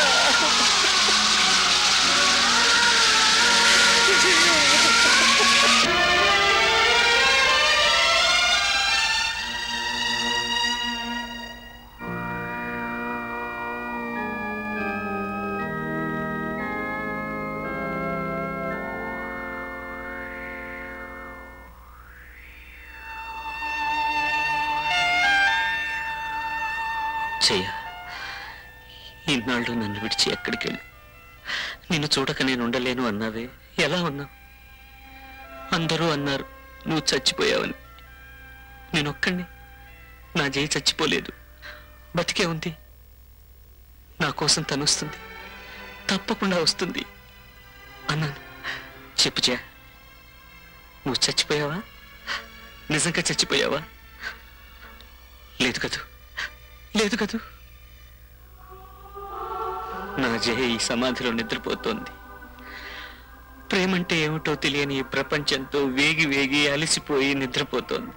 చెయ్య ఇన్నాళ్ళు నన్ను విడిచి ఎక్కడికి వెళ్ళి నిన్ను చూడక నేను ఉండలేను అన్నావే ఎలా ఉన్నావు అందరూ అన్నారు నువ్వు చచ్చిపోయావని నేనొక్కడిని నా జయ చచ్చిపోలేదు బతికే ఉంది నా కోసం తను వస్తుంది తప్పకుండా వస్తుంది అన్నాను చెప్పు జయ నువ్వు చచ్చిపోయావా నిజంగా చచ్చిపోయావా లేదు కదూ లేదు కదూ నా జయ ఈ సమాధిలో నిద్రపోతోంది ప్రేమంటే ఏమిటో తెలియని ఈ ప్రపంచంతో వేగి వేగి అలసిపోయి నిద్రపోతోంది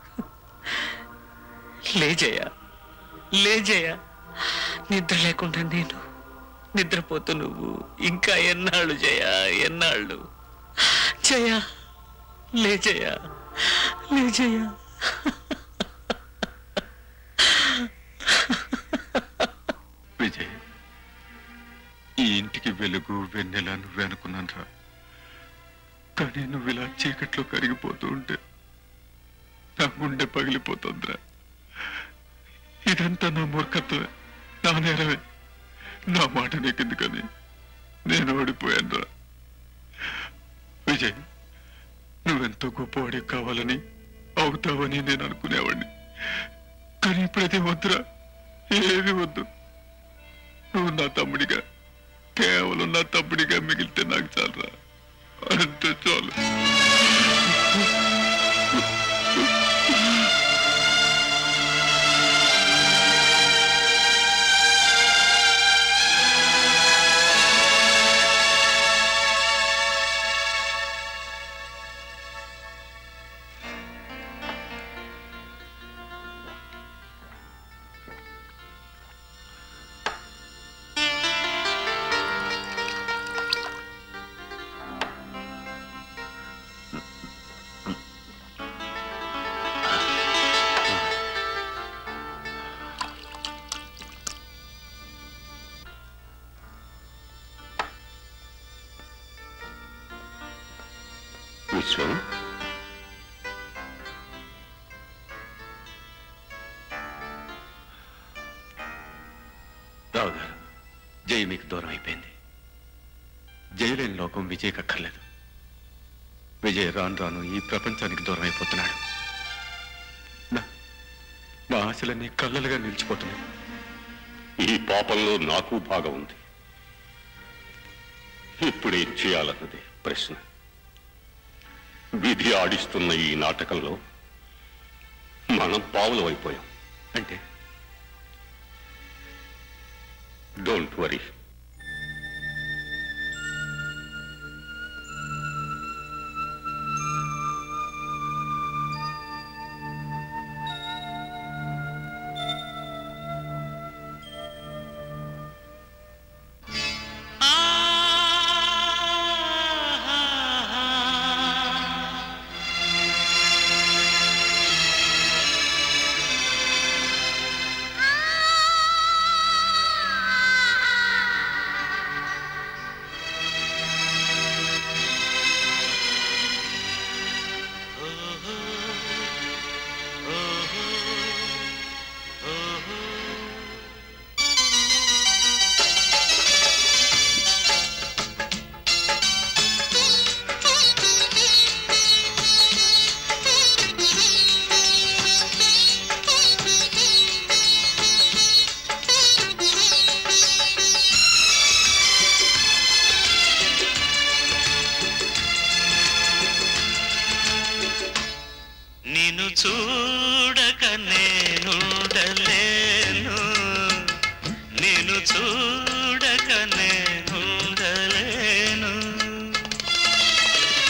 లేజయ లేజయ నిద్ర లేకుండా నేను నిద్రపోతూ నువ్వు ఇంకా ఎన్నాళ్ళు జయ ఎన్నాళ్ళు జయ లేజయ లేజయ విజయ్ ఈ ఇంటికి వెలుగు వెన్నెల నువ్వే అనుకున్నాను రా కానీ నువ్వు ఇలా చీకట్లో కరిగిపోతూ ఉంటే నా గుండె పగిలిపోతుందిరా ఇదంతా నా మూర్ఖత్వమే నా నేరమే నా మాట నీకెందుకని నేను ఓడిపోయాను రా విజయ్ నువ్వెంతో గొప్పవాడి కావాలని అవుతావని నేను అనుకునేవాడిని కానీ ఇప్పుడైతే వద్దురా ఏమి వద్దు నువ్వు నా తమ్ముడిగా కేవలం నా తమ్ముడిగా మిగిలితే నాకు చాలరా అంతే చాలు విశ్వం రావు గారు జయ మీకు దూరం అయిపోయింది జయలేని లోకం విజయ్ కక్కర్లేదు విజయ్ రాను రాను ఈ ప్రపంచానికి దూరం అయిపోతున్నాడు నా- నా ఆశలన్నీ కళ్ళలుగా నిలిచిపోతున్నాయి ఈ పాపంలో నాకు భాగం ఉంది ఇప్పుడేం చేయాలన్నది ప్రశ్న విధి ఆడిస్తున్న ఈ నాటకంలో మనం పావులు అయిపోయాం అంటే డోంట్ వరీ నిన్ను చూడక నేనుండలేను నిన్ను చూడక నేనుండలేను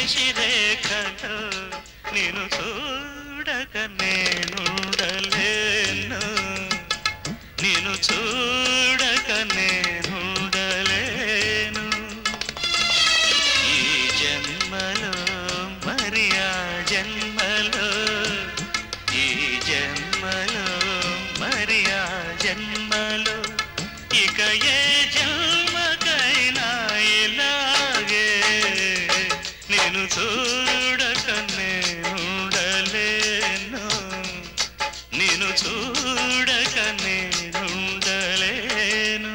నిశిరేఖలో నేను చూడక నేనుండలేను నేను చూడక నేనుండలేను ఈ జన్మలో మరి ఆ జన్మలో ఈ జన్మలో మరి ఆ జన్మలో ఇక ఏ జన్మకైనా ఇలాగే నేను చూడక నేనుండలేను నేను చూడక నేనుండలేను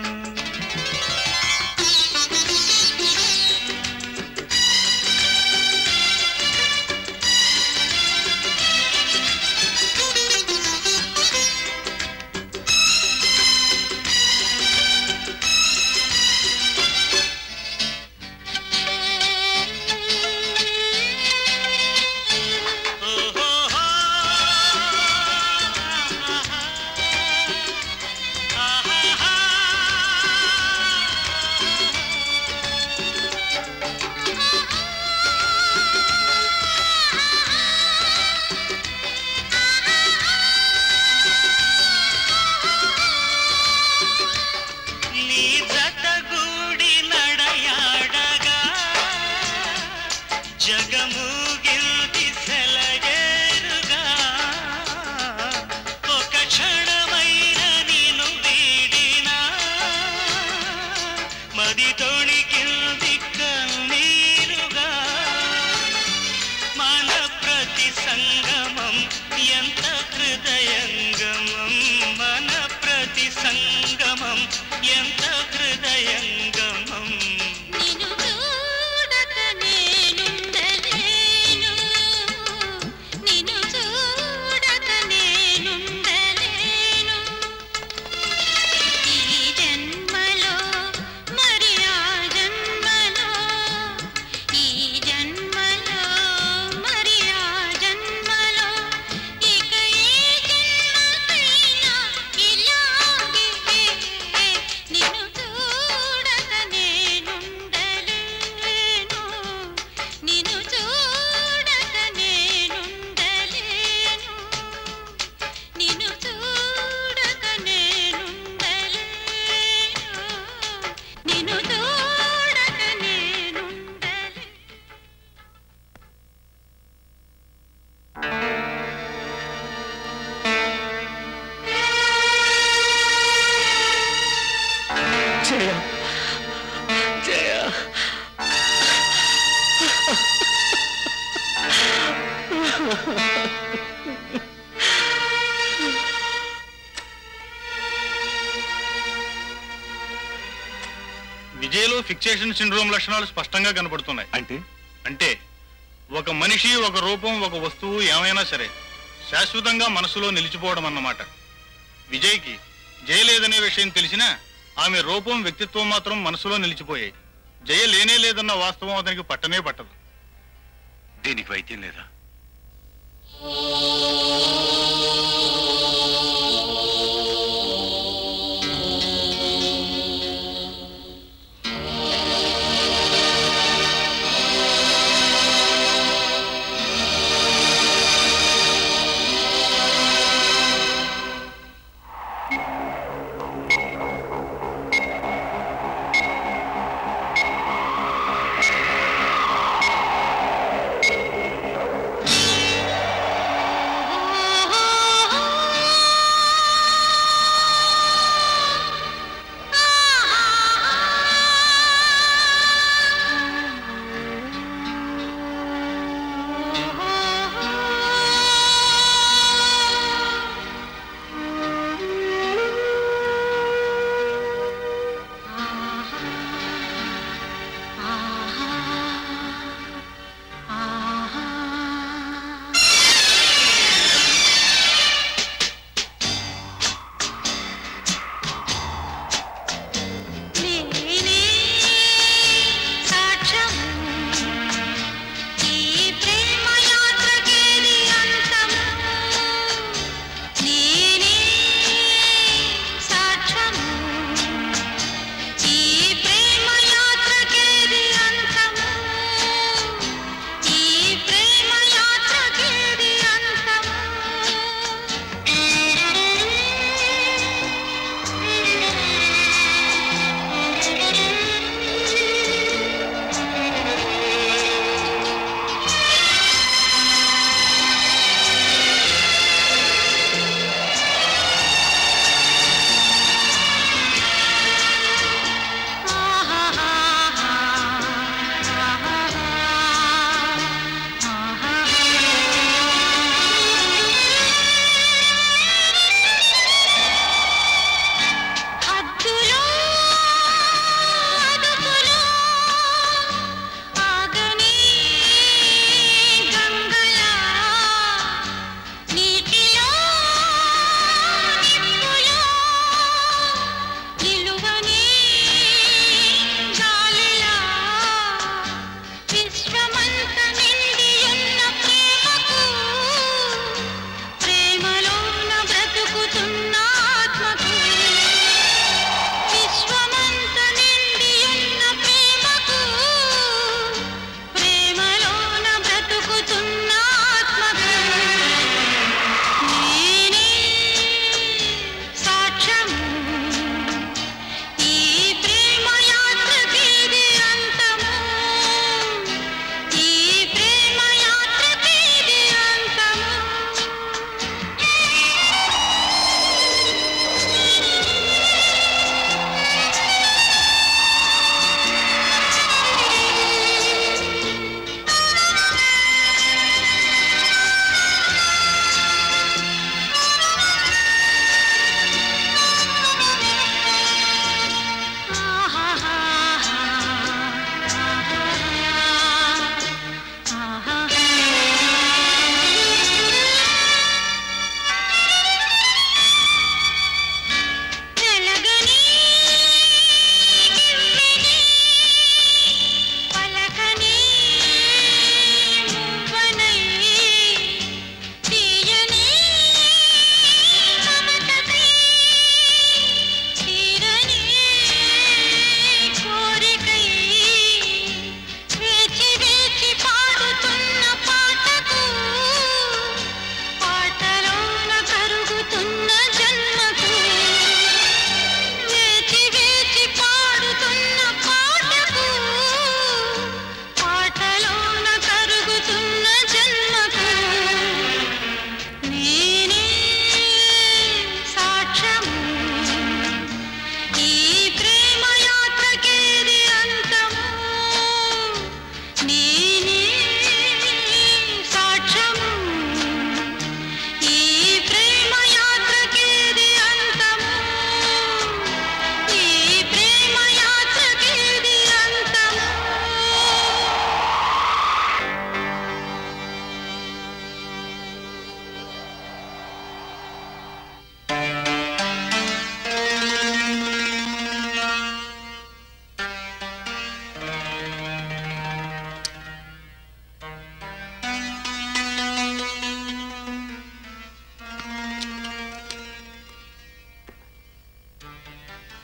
నీ జతగూడి నడయాడగా జగముగిల్ది సెలయేరుగా ఒక క్షణమైన నిన్ను వీడినా మది తొణికిల్ది కన్నీరుగా మన ప్రతి సంగమం ఎంత హృదయంగమం మన ప్రతి సంగమం ఎంత హృదయంగమం నిన్ను చూడక నేనుండలేను నిన్ను చూడక నేనుండలేను ఈ జన్మలో మరి ఆ జన్మలో ఈ జన్మలో మరి ఆ జన్మలో ఇక ఏ జన్మకైనా ఇలాగే నిన్ను చూడక నేనుండలేను నిన్ను చూడక నేనుండలేను నిన్ను చూడక నేనుండలేను నిన్ను చూడక నేనుండలేను జయ జయ విజయ్లో ఫిక్సేషన్ సిండ్రోమ్ లక్షణాలు స్పష్టంగా కనపడుతున్నాయి అంటే అంటే ఒక మనిషి ఒక రూపం ఒక వస్తువు ఏమైనా సరే శాశ్వతంగా మనసులో నిలిచిపోవడం అన్నమాట విజయ్కి జయ లేదనే విషయం తెలిసినా ఆమె రూపం వ్యక్తిత్వం మాత్రం మనసులో నిలిచిపోయాయి జయ లేనే లేదన్న వాస్తవం అతనికి పట్టనే పట్టదు దీనికి వైద్యం లేదా ఓ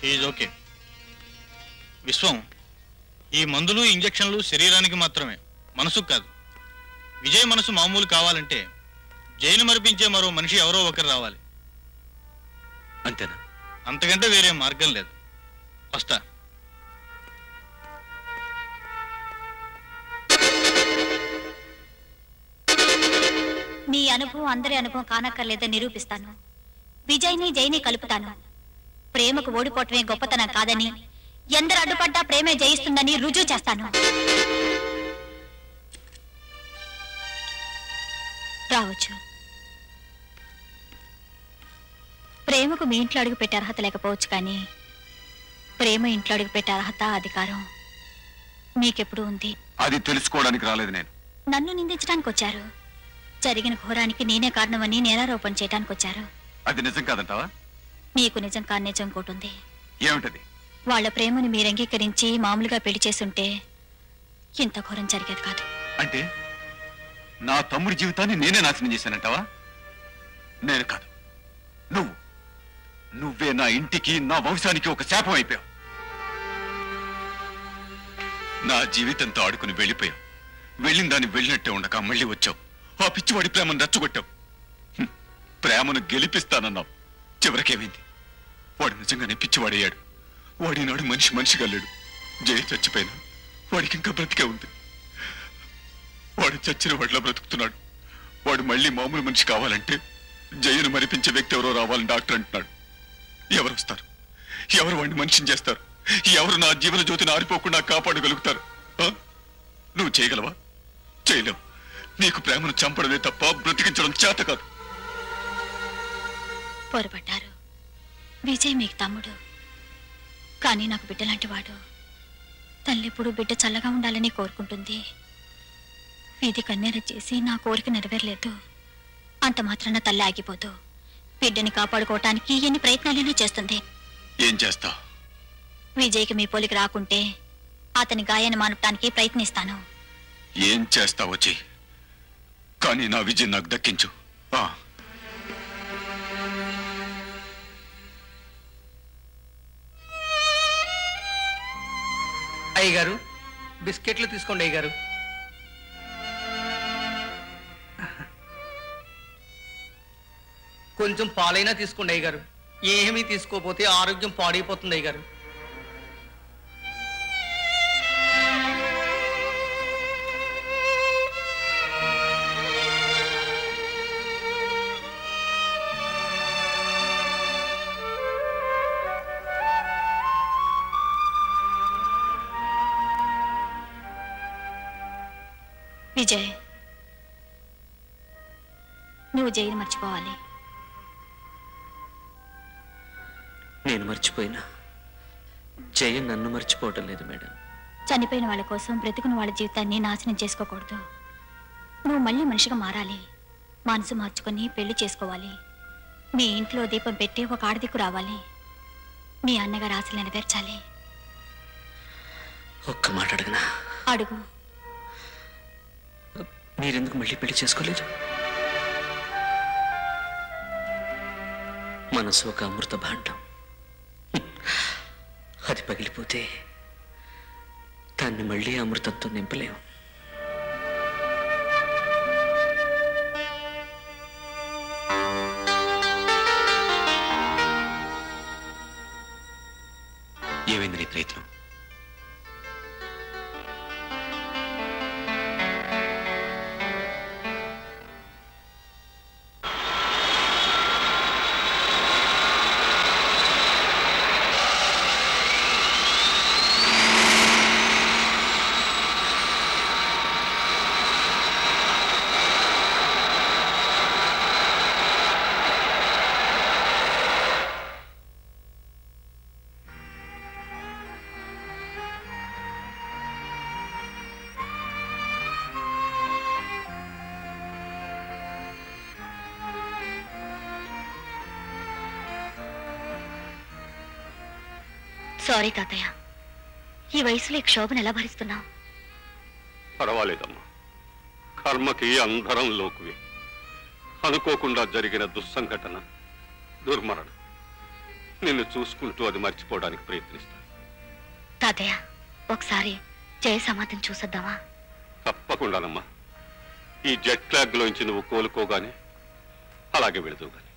ఈజ్ ఓకే విశ్వం ఈ మందులు ఇంజెక్షన్లు శరీరానికి మాత్రమే మనసుకు కాదు విజయ్ మనసు మామూలు కావాలంటే జైలు మరిపించే మరో మనిషి ఎవరో ఒకరు రావాలి అంతేనా అంతకంటే వేరే మార్గం లేదు వస్తా మీ అనుభవం అందరి అనుభవం కానక్కర్లేదని నిరూపిస్తాను విజయ్ని జైని కలుపుతాను ప్రేమకు ఓడిపోవటమే గొప్పతనం కాదని ఎందరు అడ్డుపడ్డా ప్రేమే జయిస్తుందని రుజువు చేస్తాను రావచ్చు ప్రేమకు మీ ఇంట్లో అడుగు పెట్టే అర్హత లేకపోవచ్చు కానీ ప్రేమ ఇంట్లో అడుగు పెట్టే అర్హత అధికారం మీకెప్పుడు ఉంది అది తెలుసుకోవడానికి రాలేదు నేను నన్ను నిందించడానికి వచ్చారు జరిగిన ఘోరానికి నేనే కారణమని నేరారోపణ చేయడానికి వచ్చారు అది నిజం కాదంటావా మీకు నిజం కాని నిజం ఇంకోటి ఉంది ఏమిటది వాళ్ళ ప్రేమను మీరు అంగీకరించి మామూలుగా పెళ్లి చేసుంటే ఇంత ఘోరం జరిగేది కాదు అంటే నా తమ్ముడి జీవితాన్ని నేనే నాశనం చేశానంటావా నేను కాదు నువ్వు నువ్వే నా ఇంటికి నా వంశానికి ఒక శాపం అయిపోయావు నా జీవితంతో ఆడుకుని వెళ్ళిపోయావు వెళ్ళిన దాన్ని వెళ్ళినట్టే ఉండక మళ్ళీ వచ్చావు ఆ పిచ్చివాడి ప్రేమను రెచ్చగొట్టావు హ్మ్. ప్రేమను గెలిపిస్తానన్నావు చివరికేమైంది వాడు నిజంగానే పిచ్చివాడయ్యాడు వాడినాడు మనిషి మనిషిగా లేడు జయ చచ్చిపోయినా వాడికి ఇంకా బ్రతికే ఉంది వాడు చచ్చిన వాడిలో బ్రతుకుతున్నాడు వాడు మళ్ళీ మామూలు మనిషి కావాలంటే జయను మరిపించే వ్యక్తి ఎవరో రావాలని డాక్టర్ అంటున్నాడు ఎవరు వస్తారు ఎవరు వాడిని మనిషిని చేస్తారు ఎవరు నా జీవన జ్యోతిని ఆరిపోకుండా కాపాడగలుగుతారు ఆ? నువ్వు చేయగలవా చేయలేవు నీకు ప్రేమను చంపడమే తప్ప బ్రతికించడం చేత కాదు పొరపడ్డారు విజయ్ మీకు తమ్ముడు కానీ నాకు బిడ్డలాంటి వాడు తల్లెప్పుడు బిడ్డ చల్లగా ఉండాలని కోరుకుంటుంది వీధి కన్నెర చేసి నా కోరిక నెరవేరలేదు అంత మాత్రాన తల్లి ఆగిపోదు బిడ్డని కాపాడుకోవటానికి ఎన్ని ప్రయత్నాలైనా చేస్తుంది ఏం చేస్తావు విజయ్కి మీ పోలికి రాకుంటే అతని గాయాన్ని మానపటానికి ప్రయత్నిస్తాను ఏం చేస్తావో చెయ్యి కానీ నా విజయం నాకు దక్కించు ఆ అయ్యగారు బిస్కెట్లు తీసుకోండి అయ్యగారు కొంచెం పాలైనా తీసుకోండి అయ్యగారు ఏమీ తీసుకోపోతే ఆరోగ్యం పాడైపోతుంది అయ్యగారు విజయ్ నువ్వు జైలు మర్చిపోవాలి నేను మర్చిపోయినా జయ నన్ను మర్చిపోవటం లేదు మేడం చనిపోయిన వాళ్ళ కోసం బ్రతుకున్న వాళ్ళ జీవితాన్ని నాశనం చేసుకోకూడదు నువ్వు మళ్ళీ మనిషిగా మారాలి మనసు మార్చుకొని పెళ్లి చేసుకోవాలి మీ ఇంట్లో దీపం పెట్టి ఒక ఆడదిక్కు రావాలి మీ అన్నగారు ఆశలు నెరవేర్చాలి ఒక్క మాట అడగనా అడుగు మీరెందుకు మళ్ళీ పెళ్లి చేసుకోలేదు మనసు ఒక అమృత భాండం అది పగిలిపోతే దాన్ని మళ్ళీ అమృతంతో నింపలేము ఏమైంది నీ ప్రయత్నం సారీ తాతయ్య ఈ వయసులో ఈ క్షోభను ఎలా భరిస్తున్నావు పర్వాలేదమ్మా కర్మకి అందరం లోకువి అనుకోకుండా జరిగిన దుస్సంఘటన దుర్మరణం నిన్ను చూసుకుంటూ అది మర్చిపోవడానికి ప్రయత్నిస్తాను తాతయ్య ఒకసారి జయ సమాధిని చూసొద్దామా తప్పకుండానమ్మా ఈ జెట్ లాగ్ లోంచి నువ్వు కోలుకోగానే అలాగే వెళుతూ గాని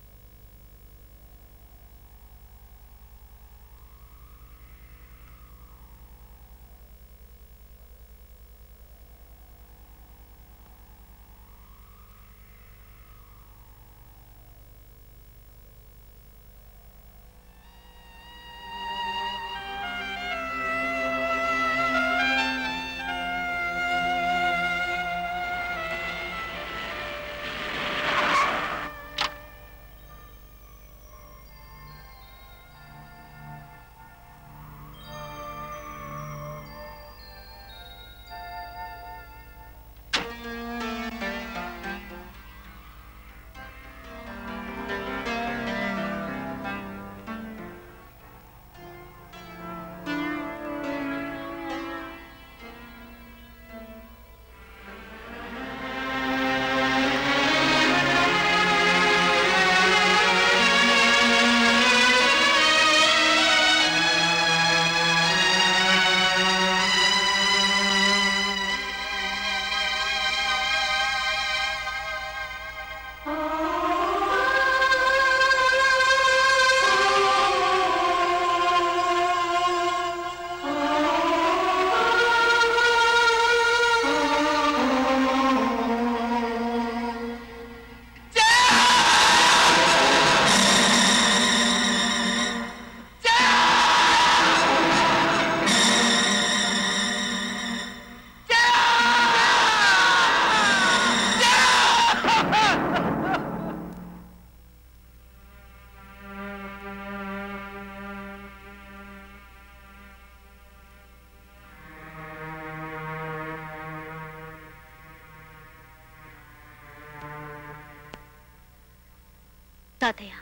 తాతయ్య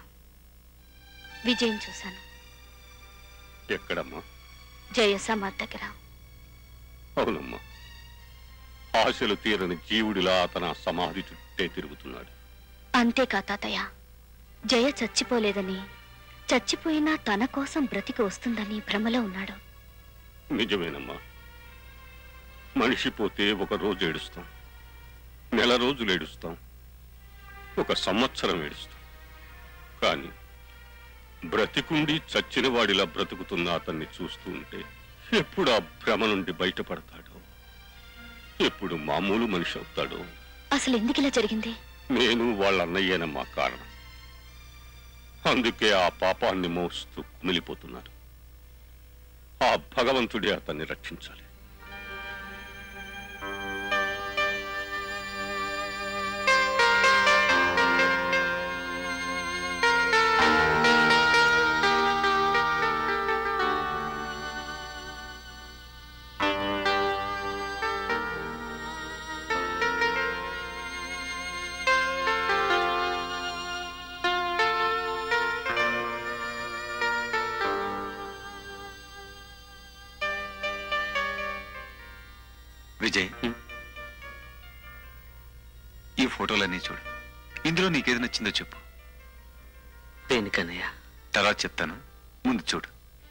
విజయం చూశాను ఎక్కడమ్మా జయ సమాధి దగ్గర అవునమ్మా ఆశలు తీరని జీవుడిలా అతను ఆ సమాధి చుట్టే తిరుగుతున్నాడు అంతేకా తాతయ్య జయ చచ్చిపోలేదని చచ్చిపోయినా తన కోసం బ్రతికి వస్తుందని భ్రమలో ఉన్నాడు నిజమేనమ్మా మనిషి పోతే ఒక రోజు ఏడుస్తాం నెల రోజులు ఏడుస్తాం ఒక సంవత్సరం ఏడుస్తాం కానీ బ్రతికుండి చచ్చిన వాడిలా బ్రతుకుతున్న అతన్ని చూస్తూ ఉంటే ఎప్పుడు ఆ భ్రమ నుండి బయటపడతాడో ఎప్పుడు మామూలు మనిషి అవుతాడో అసలు ఎందుకు ఇలా జరిగింది నేను వాళ్ళ అన్నయ్యేనమ్మా కారణం అందుకే ఆ పాపాన్ని మోస్తూ కుమిలిపోతున్నారు ఆ భగవంతుడే అతన్ని రక్షించాలి విజయ్ ఈ ఫోటోలన్నీ చూడు ఇందులో నీకేది నచ్చిందో చెప్పు దేనికన్నయ్య తర్వాత చెప్తాను ముందు చూడు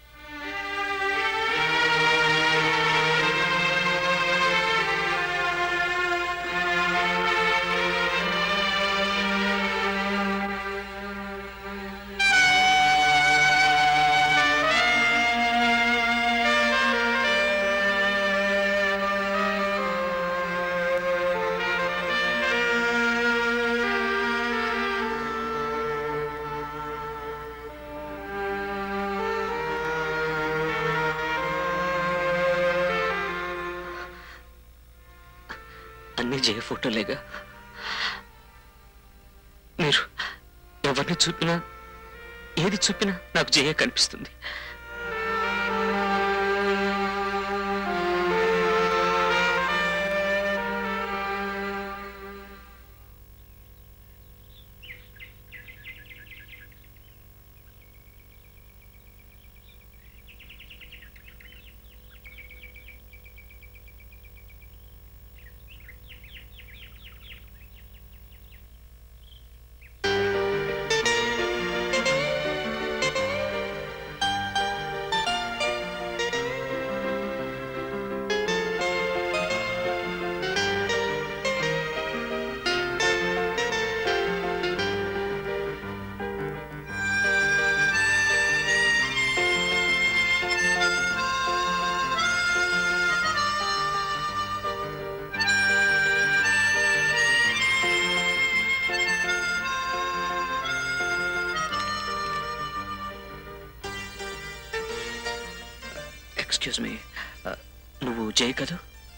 అన్ని జయ ఫోటోలేగా మీరు ఎవరిని చూపినా ఏది చూపినా నాకు జయ కనిపిస్తుంది ఎక్స్క్యూజ్ మీ నువ్వు జై కదా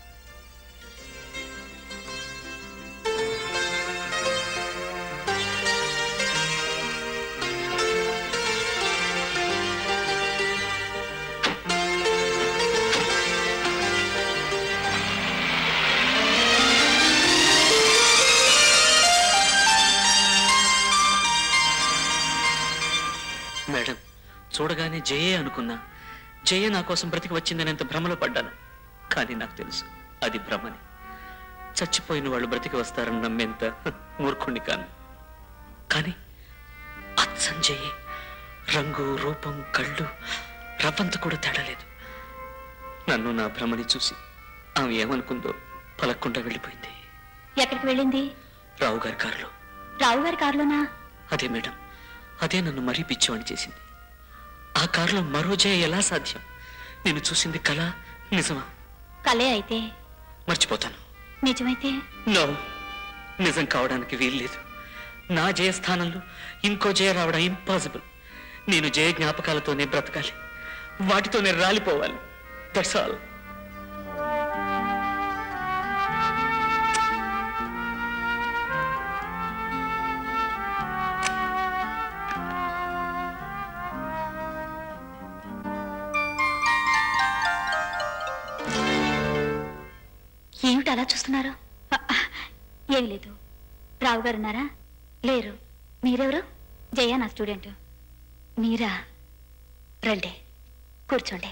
మేడం చూడగానే జయే అనుకున్నా జయ నా కోసం బ్రతికి వచ్చిందనేంత భ్రమలో పడ్డాను కానీ నాకు తెలుసు అది భ్రమని చచ్చిపోయిన వాళ్ళు బ్రతికి వస్తారని నమ్మేంత మూర్ఖుణ్ణి కాను కానీ అచ్చం జయే రంగు రూపం కళ్ళు రవ్వంత కూడా తేడా లేదు నన్ను నా భ్రమని చూసి ఆమె ఏమనుకుందో పలక్కుండా వెళ్ళిపోయింది ఎక్కడికి వెళ్ళింది రావు గారి కారులో రావు గారి కారులోనా అదే మేడం అదే నన్ను మరీ పిచ్చివాణి చేసింది ఆ కారులో మరో జయ ఎలా సాధ్యం నేను చూసింది కళ నిజమా కలే అయితే మర్చిపోతాను నిజమైతే నో నిజం కావడానికి వీల్లేదు నా జయ స్థానంలో ఇంకో జయ రావడం ఇంపాసిబుల్ నేను జయ జ్ఞాపకాలతోనే బ్రతకాలి వాటితోనే రాలిపోవాలి దట్స్ ఆల్ ఏమిటి అలా చూస్తున్నారు ఏం లేదు రావు గారు ఉన్నారా లేరు మీరెవరు జయ నా స్టూడెంట్ మీరా రండి కూర్చోండి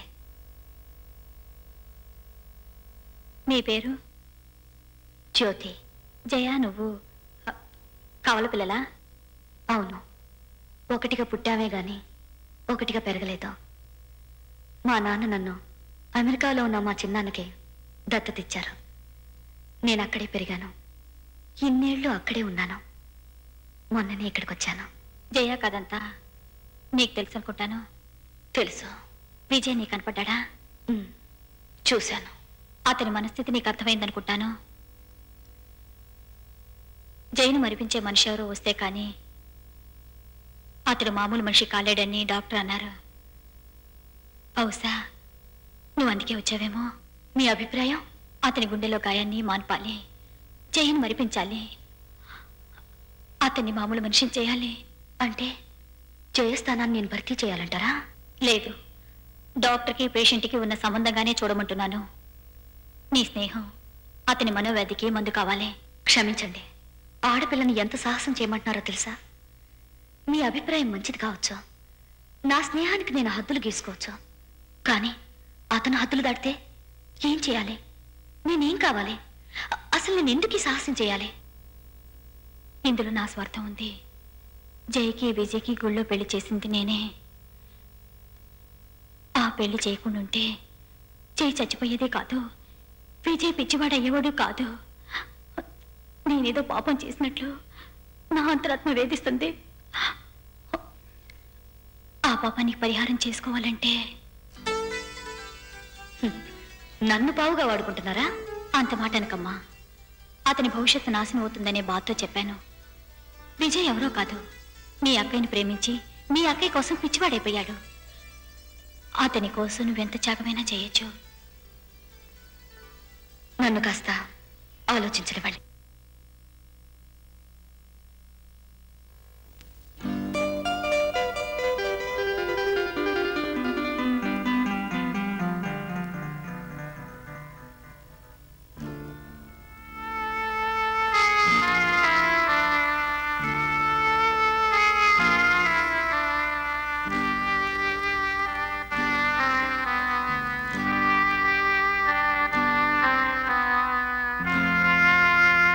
మీ పేరు జ్యోతి జయ నువ్వు అ, కవల పిల్లలా అవును ఒకటిగా పుట్టావే గాని ఒకటిగా పెరగలేదు మా నాన్న నన్ను అమెరికాలో ఉన్న మా చిన్నాన్నకి దత్తతిచ్చారు నేను అక్కడే పెరిగాను ఇన్నేళ్ళు అక్కడే ఉన్నాను మొన్ననే ఇక్కడికి వచ్చాను జయ కదంతా నీకు తెలుసు అనుకుంటాను తెలుసు విజయ్ నీకు కనపడ్డా చూశాను అతని మనస్థితి నీకు అర్థమైందనుకుంటాను జైను మరిపించే మనిషి ఎవరో వస్తే కానీ అతడు మామూలు మనిషి కాలేడని డాక్టర్ అన్నారు అవుసా నువ్వు అందుకే వచ్చావేమో మీ అభిప్రాయం అతని గుండెలో గాయాన్ని మాన్పాలి జైన్ మరిపించాలి అతన్ని మామూలు మనిషిని చేయాలి అంటే జయస్థానాన్ని నేను భర్తీ చేయాలంటారా లేదు డాక్టర్కి పేషెంట్కి ఉన్న సంబంధంగానే చూడమంటున్నాను నీ స్నేహం అతని మనోవ్యాధికి మందు కావాలి క్షమించండి ఆడపిల్లని ఎంత సాహసం చేయమంటున్నారో తెలుసా మీ అభిప్రాయం మంచిది కావచ్చు నా స్నేహానికి నేను హద్దులు గీసుకోవచ్చు కానీ అతను హద్దులు దాటితే ఏం చేయాలి నేనేం కావాలి అ- అసలు నేను ఎందుకు ఈ సాహసం చేయాలి ఇందులో నా స్వార్థం ఉంది జయకి విజయ్కి గుళ్ళో పెళ్లి చేసింది నేనే ఆ పెళ్లి చేయకుండా ఉంటే జై చచ్చిపోయేదే కాదు విజయ్ పిచ్చివాడు అయ్యేవాడు కాదు నేనేదో పాపం చేసినట్లు నా అంతరాత్మ వేధిస్తుంది ఆ పాపానికి పరిహారం చేసుకోవాలంటే హ్మ్, నన్ను పావుగా వాడుకుంటున్నారా అంత మాట అనకమ్మా అతని భవిష్యత్తు నాశనం అవుతుందనే బాధతో చెప్పాను విజయ్ ఎవరో కాదు మీ అక్కయ్యని ప్రేమించి మీ అక్కయ్య కోసం పిచ్చివాడైపోయాడు అతని కోసం నువ్వెంత త్యాగమైనా చేయొచ్చు నన్ను కాస్త ఆలోచించనివ్వండి ఆ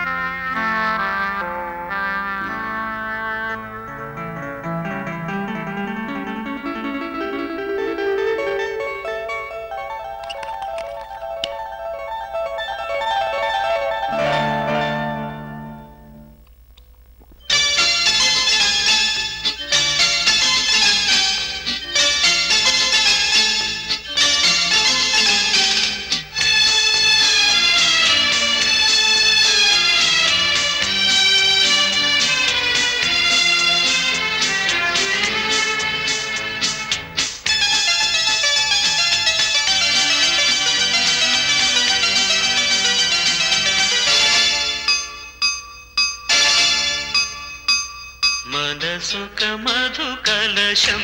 మనసుక మధు కలశం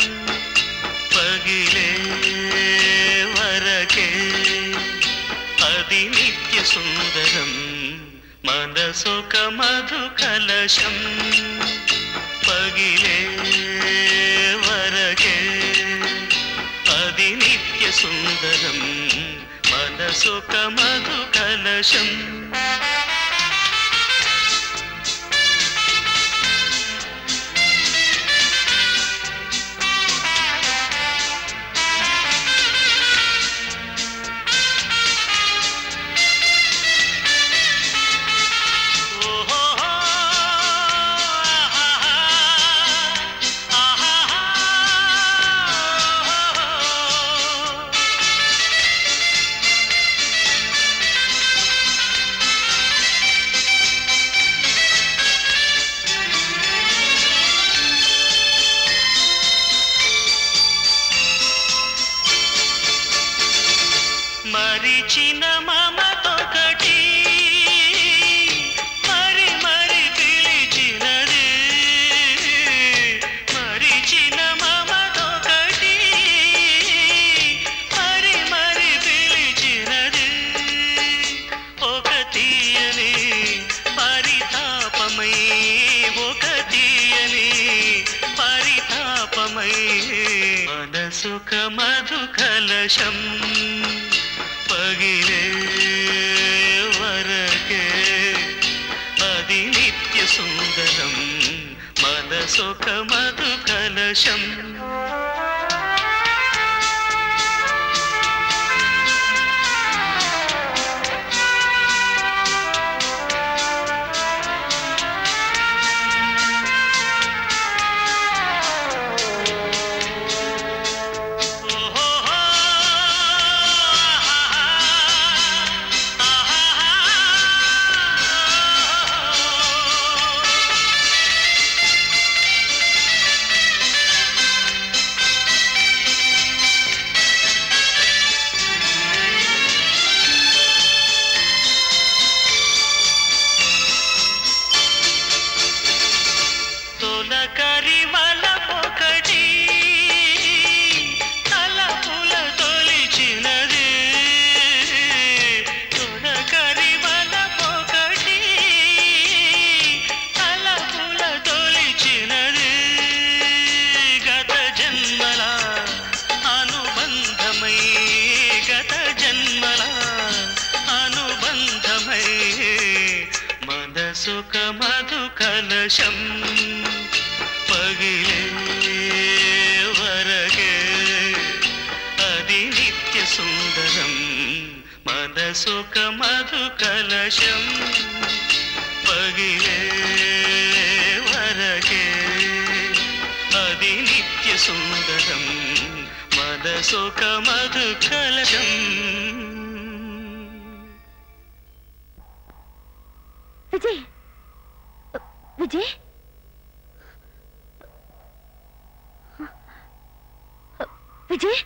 పగిలే వరకే అది నిత్య సుందరం మనసొక మధు కలశం పగిలే వరకే అది నిత్య సుందరం మనసొక మధు కలశం మరిచిన మమతొకటి మరి మరి పిలిచినది మరిచిన మమతొకటి మరి మరి పిలిచినది ఒక తీయని పరితాపమై ఒక తీయని పరితాపమై మనసుక మధు కలశం పగిలే వరకే అది నిత్య సుందరం మనసొక మధు కలశం తొలకరి వలపొకటి తలపుల తొలిచినది తొలకరి వలపొకటి తలపుల తొలిచినది గత జన్మల అనుబంధమై గత జన్మల అనుబంధమై మనసుక మధు కలశం పగిలే వరగే అది నిత్య సుందరం మనసుక మధు కలశం పగిలే వరగే అది నిత్య సుందరం మనసుక మధు కలశం విజయ్ విజయ్ విజయ్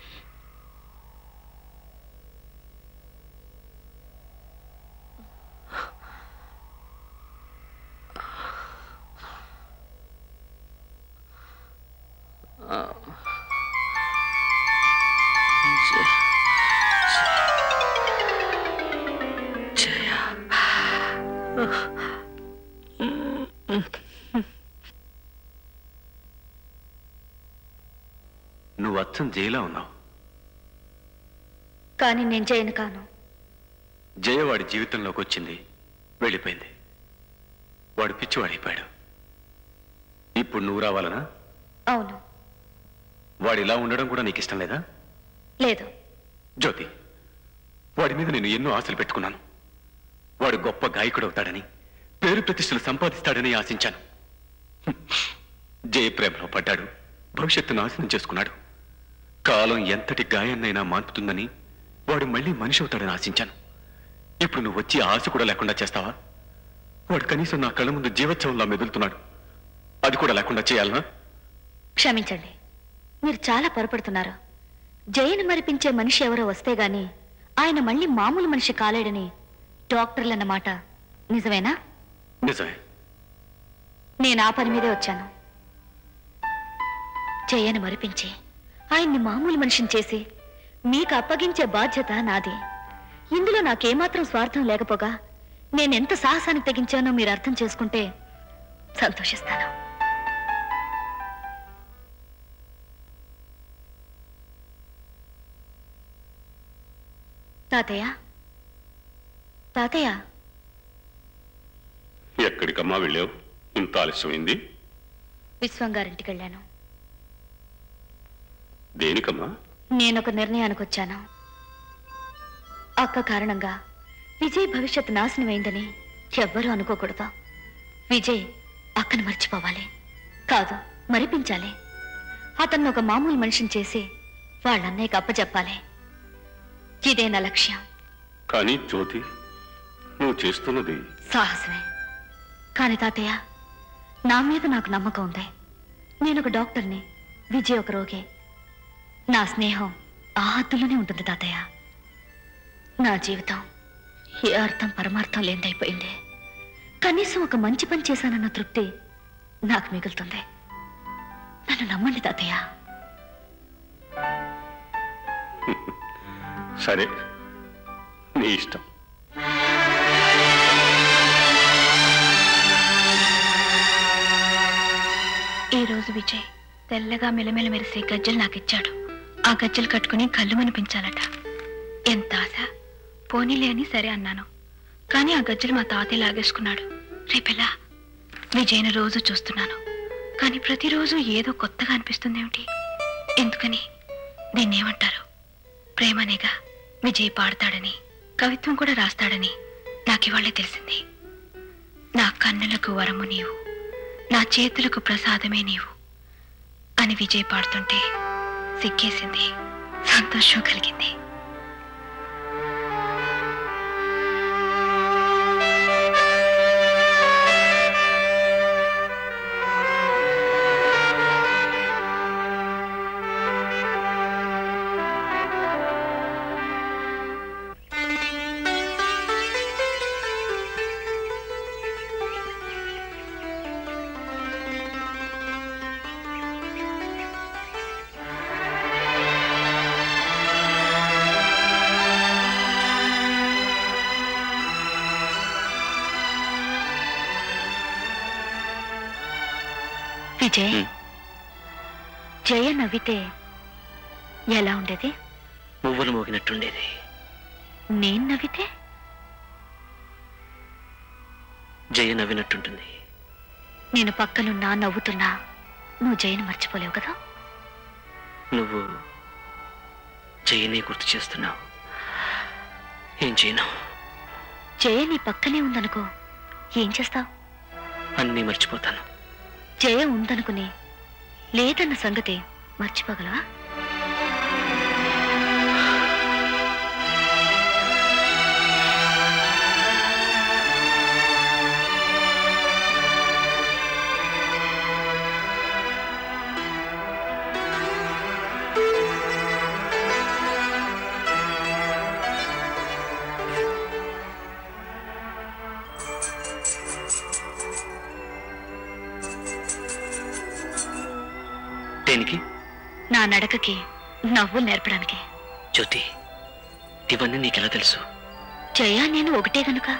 నువ్వు అచ్చం జైలా ఉన్నావు కానీ నేను చేయను కాను జయ వాడి జీవితంలోకి వచ్చింది వెళ్ళిపోయింది వాడు పిచ్చివాడైపోయాడు ఇప్పుడు నువ్వు రావాలనా అవును వాడు ఇలా ఉండడం కూడా నీకు ఇష్టం లేదా లేదు జ్యోతి వాడి మీద నేను ఎన్నో ఆశలు పెట్టుకున్నాను వాడు గొప్ప గాయకుడు అవుతాడని పేరు ప్రతిష్టలు సంపాదిస్తాడని ఆశించాను హ్మ్. జయ ప్రేమలో పడ్డాడు భవిష్యత్తు నాశనం చేసుకున్నాడు కాలం ఎంతటి గాయాన్నైనా మాన్పుతుందని వాడు మళ్ళీ మనిషి అవుతాడని ఆశించాను ఇప్పుడు నువ్వు వచ్చి ఆశ కూడా లేకుండా చేస్తావా వాడు కనీసం నా కళ్ళ ముందు జీవోత్సవంలా మెదులుతున్నాడు అది కూడా లేకుండా చేయాలనా క్షమించండి మీరు చాలా పొరపడుతున్నారు జయను మరిపించే మనిషి ఎవరో వస్తే గాని ఆయన మళ్ళీ మామూలు మనిషి కాలేడని డాక్టర్లన్నమాట నిజమేనా నిజమే నేను ఆ పని మీదే వచ్చాను జయను మరిపించి ఆయన్ని మామూలు మనిషిని చేసి మీకు అప్పగించే బాధ్యత నాది ఇందులో నాకేమాత్రం స్వార్థం లేకపోగా నేనెంత సాహసానికి తెగించానో మీరు అర్థం చేసుకుంటే సంతోషిస్తాను తాతయ్య తాతయ్య ఎక్కడికమ్మా వెళ్ళావు ఇంత ఆలస్యమైంది విశ్వం గారింటికి వెళ్ళాను దేనికమ్మా నేనొక నిర్ణయానికి వచ్చాను అక్క కారణంగా విజయ్ భవిష్యత్ నాశనమైందని ఎవ్వరూ అనుకోకూడదు విజయ్ అక్కను మర్చిపోవాలి కాదు మరిపించాలి అతన్ని ఒక మామూలు మనిషిని చేసి వాళ్ళన్నయ్యకి అప్పచెప్పాలి ఇదే నా లక్ష్యం కానీ జ్యోతి నువ్వు చేస్తున్నది సాహసమే కాని తాతయ్య నా మీద నాకు నమ్మకం ఉంది నేను ఒక డాక్టర్ని విజయ్ ఒక రోగే నా స్నేహం ఆ హద్దులోనే ఉంటుంది తాతయ్య నా జీవితం ఏ అర్థం పరమార్థం లేనిదైపోయింది కనీసం ఒక మంచి పని చేశానన్న తృప్తి నాకు మిగులుతుంది నన్ను నమ్మండి తాతయ్య సరే నీ ఇష్టం ఈ రోజు విజయ్ తెల్లగా మెలమెల మెరిసే గజ్జలు నాకిచ్చాడు ఆ గజ్జలు కట్టుకుని కళ్ళు మనిపించాలట ఎంత ఆశ పోనీలే అని సరే అన్నాను కానీ ఆ గజ్జలు మా తాతయ్య లాగేసుకున్నాడు రేపెలా విజయ్ని రోజు చూస్తున్నాను కానీ ప్రతిరోజు ఏదో కొత్తగా అనిపిస్తుంది ఏమిటి ఎందుకని దీన్ని ఏమంటారు ప్రేమనేగా విజయ్ పాడతాడని కవిత్వం కూడా రాస్తాడని నాకివాళ్ళే తెలిసింది నా కన్నులకు వరము నీవు నా చేతులకు ప్రసాదమే నీవు అని విజయ్ పాడుతుంటే సిగ్గేసింది సంతోషం కలిగింది విజయ్ హ్మ్. జయ నవ్వితే ఎలా ఉండేది మువ్వలు మోగినట్టుండేది నేను నవ్వితే జయ నవ్వినట్టుంటుంది నేను పక్కనున్నా నవ్వుతున్నా నువ్వు జయను మర్చిపోలేవు కదా నువ్వు జయనే గుర్తు చేస్తున్నావు ఏం చేయను జయ నీ పక్కనే ఉందనుకో ఏం చేస్తావు అన్నీ మర్చిపోతాను జయ ఉందనుకుని లేదన్న సంగతి మర్చిపోగలవా దేనికి నా నడకకి నవ్వులు నేర్పడానికి జ్యోతి ఇవన్నీ నీకెలా తెలుసు జయ నేను ఒకటే గనుక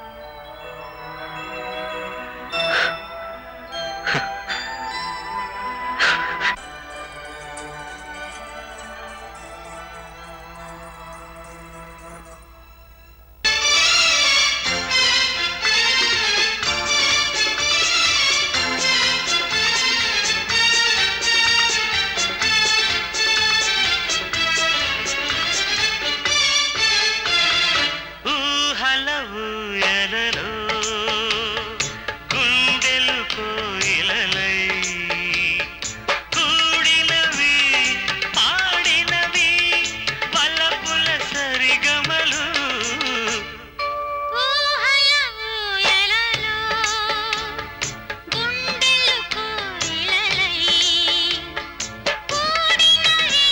ఊహల ఊయలలో గుండెలు కోయిలలై కూడినవి పాడినవి వలపుల సరిగమలు ఊహల ఊయలలో గుండెలు కోయిలలై కూడినవి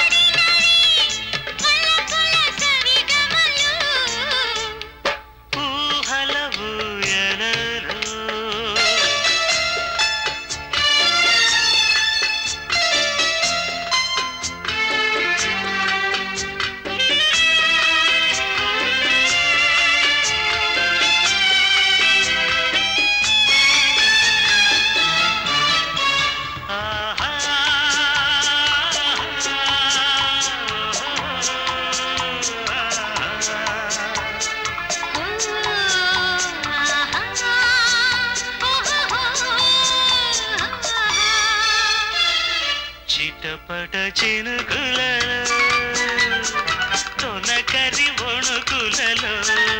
పాడినవి వలపుల సరిగమలు చిటపట చినుకులలో తొలకరి వణుకులలో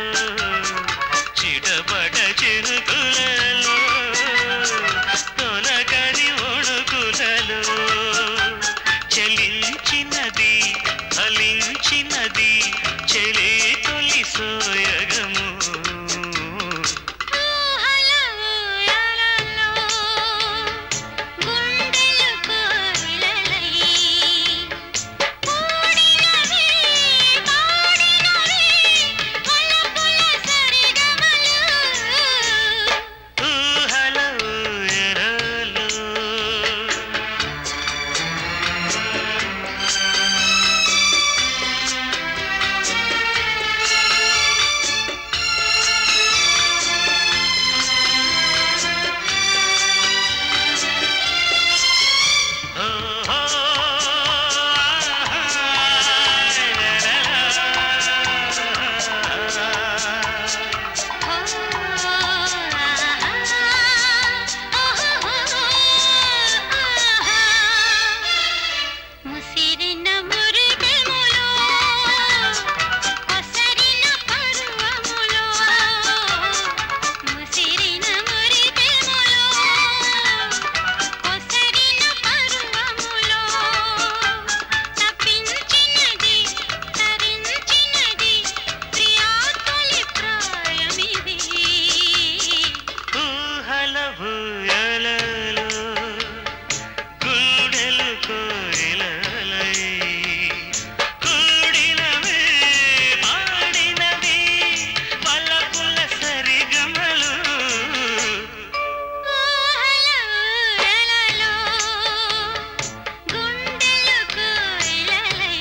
చిటపట చినుకులలో తొలకరి వణుకులలో చలించినది ఫలించినది చెలి తొలి సోయగము ఊహలో ఊయలలో గుండెలు కోయిలలై కూడినవి పాడినవి వలపుల సరిగమలు ఊహలో ఊయలలో ముసిరిన మురిపెములో కొసరిన పర్వములో ముసిరిన మురిపెములో కొసరిన పర్వములో తప్పించినది తరించినది ప్రియా తొలి ప్రాయమిది ఊహల ఊయలలో గుండెలు కోయిలలై కూడినవి పాడినవి వలపుల సరిగమలు ఊహలలో గుండెలు కోయిలలై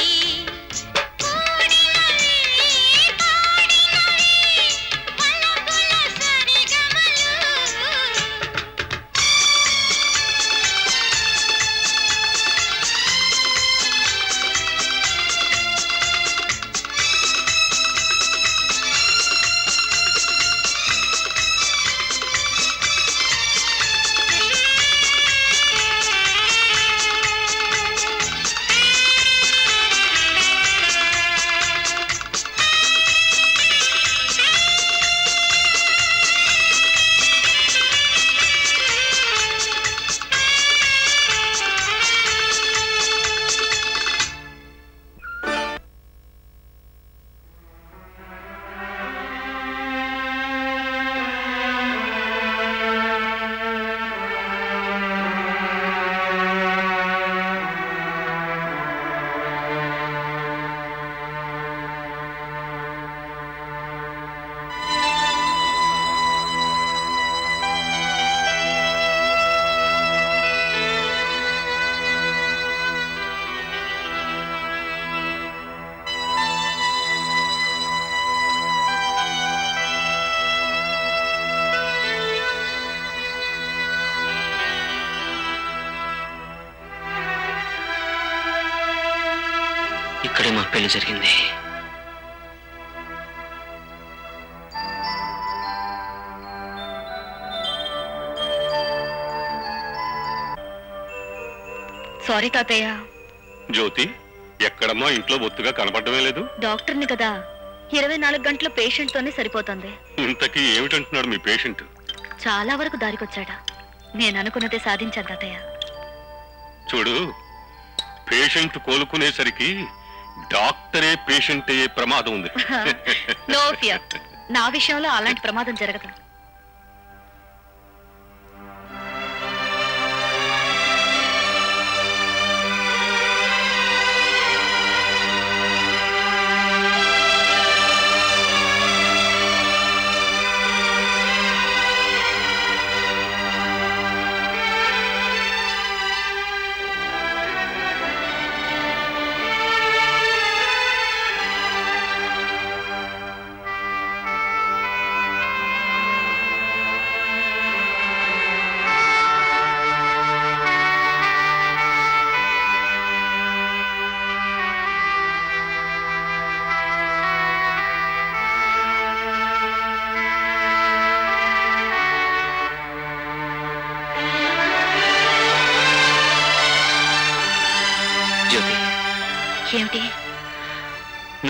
కూడినవి పాడినవి వలపుల సరిగమలు ఇక్కడే మా పెళ్లి జరిగింది సారీ తాతయ్య జ్యోతి ఎక్కడమ్మా ఇంట్లో బొత్తుగా కనపడమే లేదు డాక్టర్ని కదా ఇరవై నాలుగు గంటల పేషెంట్ తోనే సరిపోతుంది ఇంతకీ ఏమిటంటున్నాడు మీ పేషెంట్ చాలా వరకు దారికొచ్చాడా నేను అనుకున్నదే సాధించాను తాతయ్య చూడు పేషెంట్ కోలుకునేసరికి డాక్టరే పేషెంట్ అయ్యే ప్రమాదం ఉంది నో ఫియర్ నా విషయంలో అలాంటి ప్రమాదం జరగదు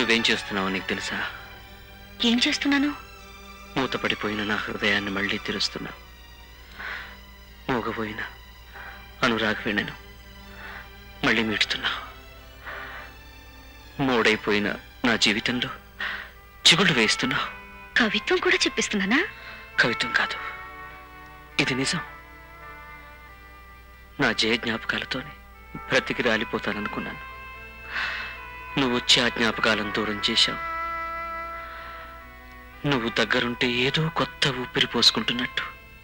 నువ్వేం చేస్తున్నావో నీకు తెలుసా ఏం చేస్తున్నాను మూతపడిపోయిన నా హృదయాన్ని మళ్ళీ తెరుస్తున్నావు మూగపోయిన అనురాగ వీణను మళ్ళీ మీటుతున్నావు మూడైపోయిన నా జీవితంలో చిగుళ్ళు వేస్తున్నావు కవిత్వం కూడా చెప్పిస్తున్నానా కవిత్వం కాదు ఇది నిజం నా జయ జ్ఞాపకాలతోనే బ్రతికి రాలిపోతాననుకున్నాను నువ్వు వచ్చి ఆ జ్ఞాపకాలను దూరం చేశావు నువ్వు దగ్గరుంటే ఏదో కొత్త ఊపిరి పోసుకుంటున్నట్టు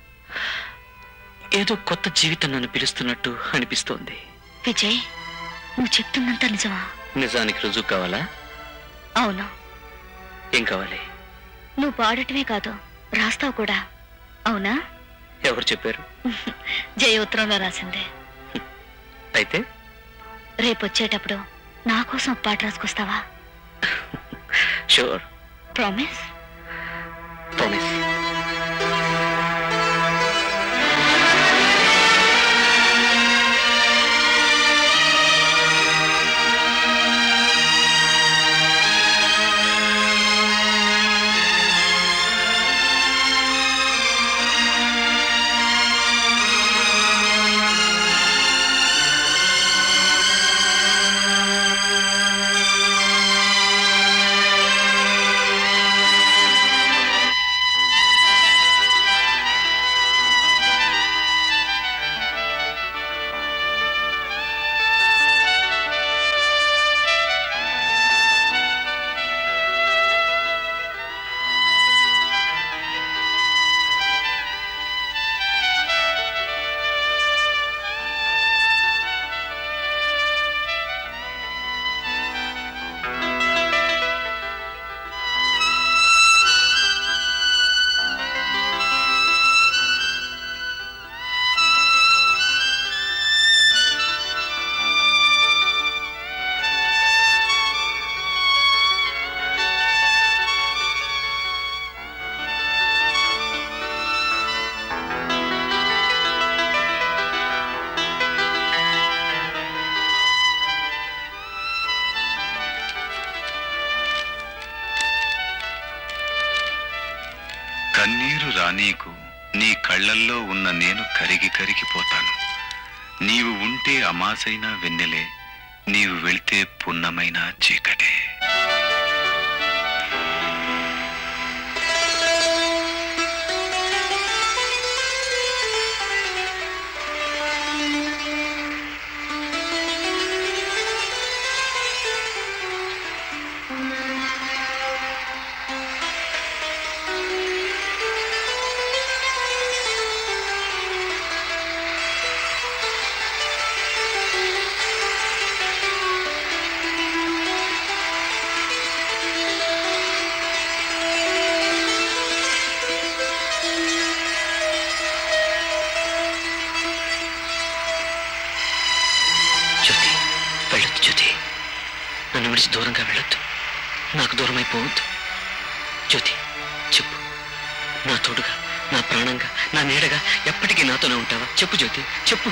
ఏదో కొత్త జీవితం నన్ను పిలుస్తున్నట్టు అనిపిస్తోంది విజయ్ నువ్వు చెప్తున్నంత నిజమా నిజానికి రుజువు కావాలా అవును ఏం కావాలి నువ్వు పాడటమే కాదు రాస్తావు కూడా అవునా ఎవరు చెప్పారు జయ ఉత్తరంలో రాసిందే అయితే రేపు వచ్చేటప్పుడు నా కోసం ఒక పాట రాసుకొస్తావా షూర్ ప్రామిస్ ప్రామిస్ కన్నీరు రానీకు నీ కళ్ళల్లో ఉన్న నేను కరిగి కరిగిపోతాను నీవు ఉంటే అమాసైన వెన్నెలే నీవు వెళ్తే పున్నమైన చీకటే జ్యోతి వెళ్ళొద్దు జ్యోతి నన్ను విడిచి దూరంగా వెళ్ళొద్దు నాకు దూరం అయిపోవద్దు జ్యోతి చెప్పు నా తోడుగా నా ప్రాణంగా నా నీడగా ఎప్పటికీ నాతోనే ఉంటావా చెప్పు జ్యోతి చెప్పు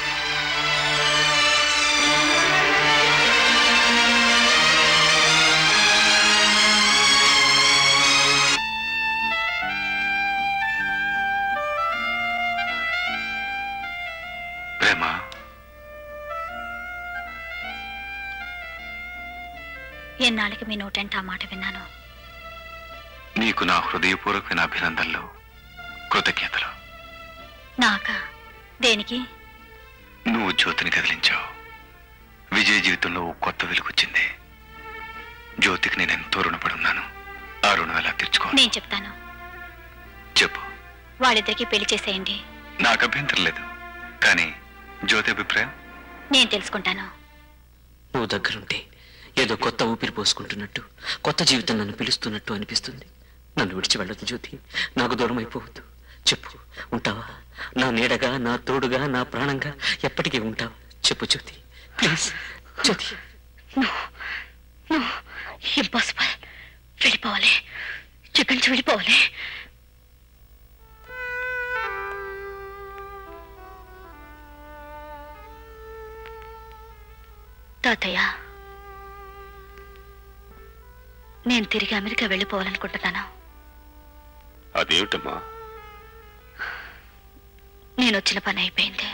ప్రేమ ఎన్నాళ్ళకి మీ నోటంట ఆ మాట విన్నాను నీకు నా హృదయపూర్వకమైన అభినందనలు కృతజ్ఞతలు నాకా దేనికి నువ్వు జ్యోతిని కదిలించావు విజయ్ జీవితంలో ఓ కొత్త వెలుగొచ్చింది జ్యోతికి నేను ఎంతో రుణపడి ఉన్నాను ఆ రుణం ఎలా తీర్చుకో నేను చెప్తాను చెప్పు వాళ్ళిద్దరికి పెళ్లి చేసేయండి నాకు అభ్యంతరం లేదు కానీ జ్యోతి అభిప్రాయం నేను తెలుసుకుంటాను నువ్వు దగ్గరుంటే ఏదో కొత్త ఊపిరి పోసుకుంటున్నట్టు కొత్త జీవితం నన్ను పిలుస్తున్నట్టు అనిపిస్తుంది నన్ను విడిచి వెళ్ళదు జ్యోతి నాకు దూరం అయిపోవద్దు చెప్పు ఉంటావా నా నీడగా నా తోడుగా నా ప్రాణంగా ఎప్పటికీ ఉంటావా చెప్పు జ్యోతి ప్లీజ్ జ్యోతి ఇంపాసిబుల్ వెళ్ళిపోవాలి ఇక్కడి నుంచి వెళ్ళిపోవాలి తాతయ్య నేను తిరిగి అమెరికా వెళ్ళిపోవాలనుకుంటున్నాను అదేమిటమ్మా నేను వచ్చిన పని అయిపోయింది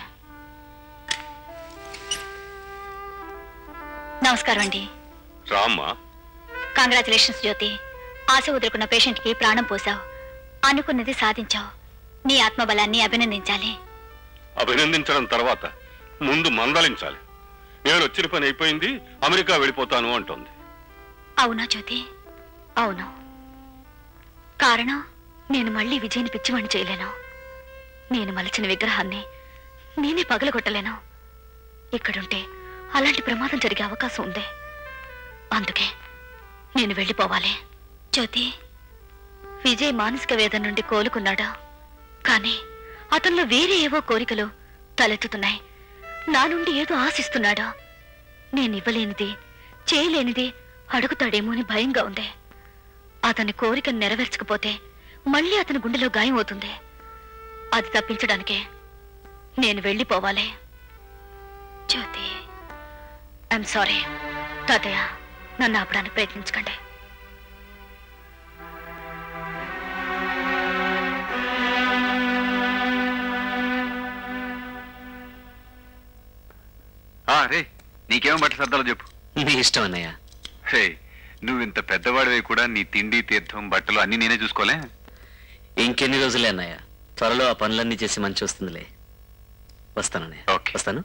నమస్కారం అండి రామ్మా కంగ్రాచులేషన్స్ జ్యోతి ఆశ వదులుకున్న పేషెంట్కి ప్రాణం పోసావు అనుకున్నది సాధించావు నీ ఆత్మబలాన్ని అభినందించాలి అభినందించడం తర్వాత ముందు మందలించాలి నేను వచ్చిన పని అయిపోయింది అమెరికా వెళ్ళిపోతాను అంటోంది అవునా జ్యోతి అవును కారణం నేను మళ్ళీ విజయని పిచ్చివాణ్ణి చేయలేను నేను మలచిన విగ్రహాన్ని నేనే పగలగొట్టలేను ఇక్కడుంటే అలాంటి ప్రమాదం జరిగే అవకాశం ఉంది అందుకే నేను వెళ్ళిపోవాలి జ్యోతి విజయ్ మానసిక వేదన నుండి కోలుకున్నాడా కానీ అతనిలో వేరే ఏవో కోరికలు తలెత్తుతున్నాయి నా నుండి ఏదో ఆశిస్తున్నాడా నేను ఇవ్వలేనిది చేయలేనిది అడుగుతాడేమో అని భయంగా ఉంది అతని కోరికను నెరవేర్చకపోతే మళ్ళీ అతని గుండెలో గాయం అవుతుంది అది తప్పించడానికే నేను వెళ్ళిపోవాలి జ్యోతి ఐఎమ్ సారీ తాతయ్య నన్ను ఆపడానికి ప్రయత్నించకండి రే నీకేం బట్ట సర్దాలో చెప్పు నీ ఇష్టం అన్నయ్య హే నువ్వు ఇంత పెద్దవాడివి కూడా నీ తిండి తీర్థం బట్టలు అన్ని నేనే చూసుకోలే ఇంకెన్ని రోజులే అన్నయ్య త్వరలో ఆ పనులన్నీ చేసి మంచి వస్తుందిలే వస్తానన్నయ్య ఓకే. వస్తాను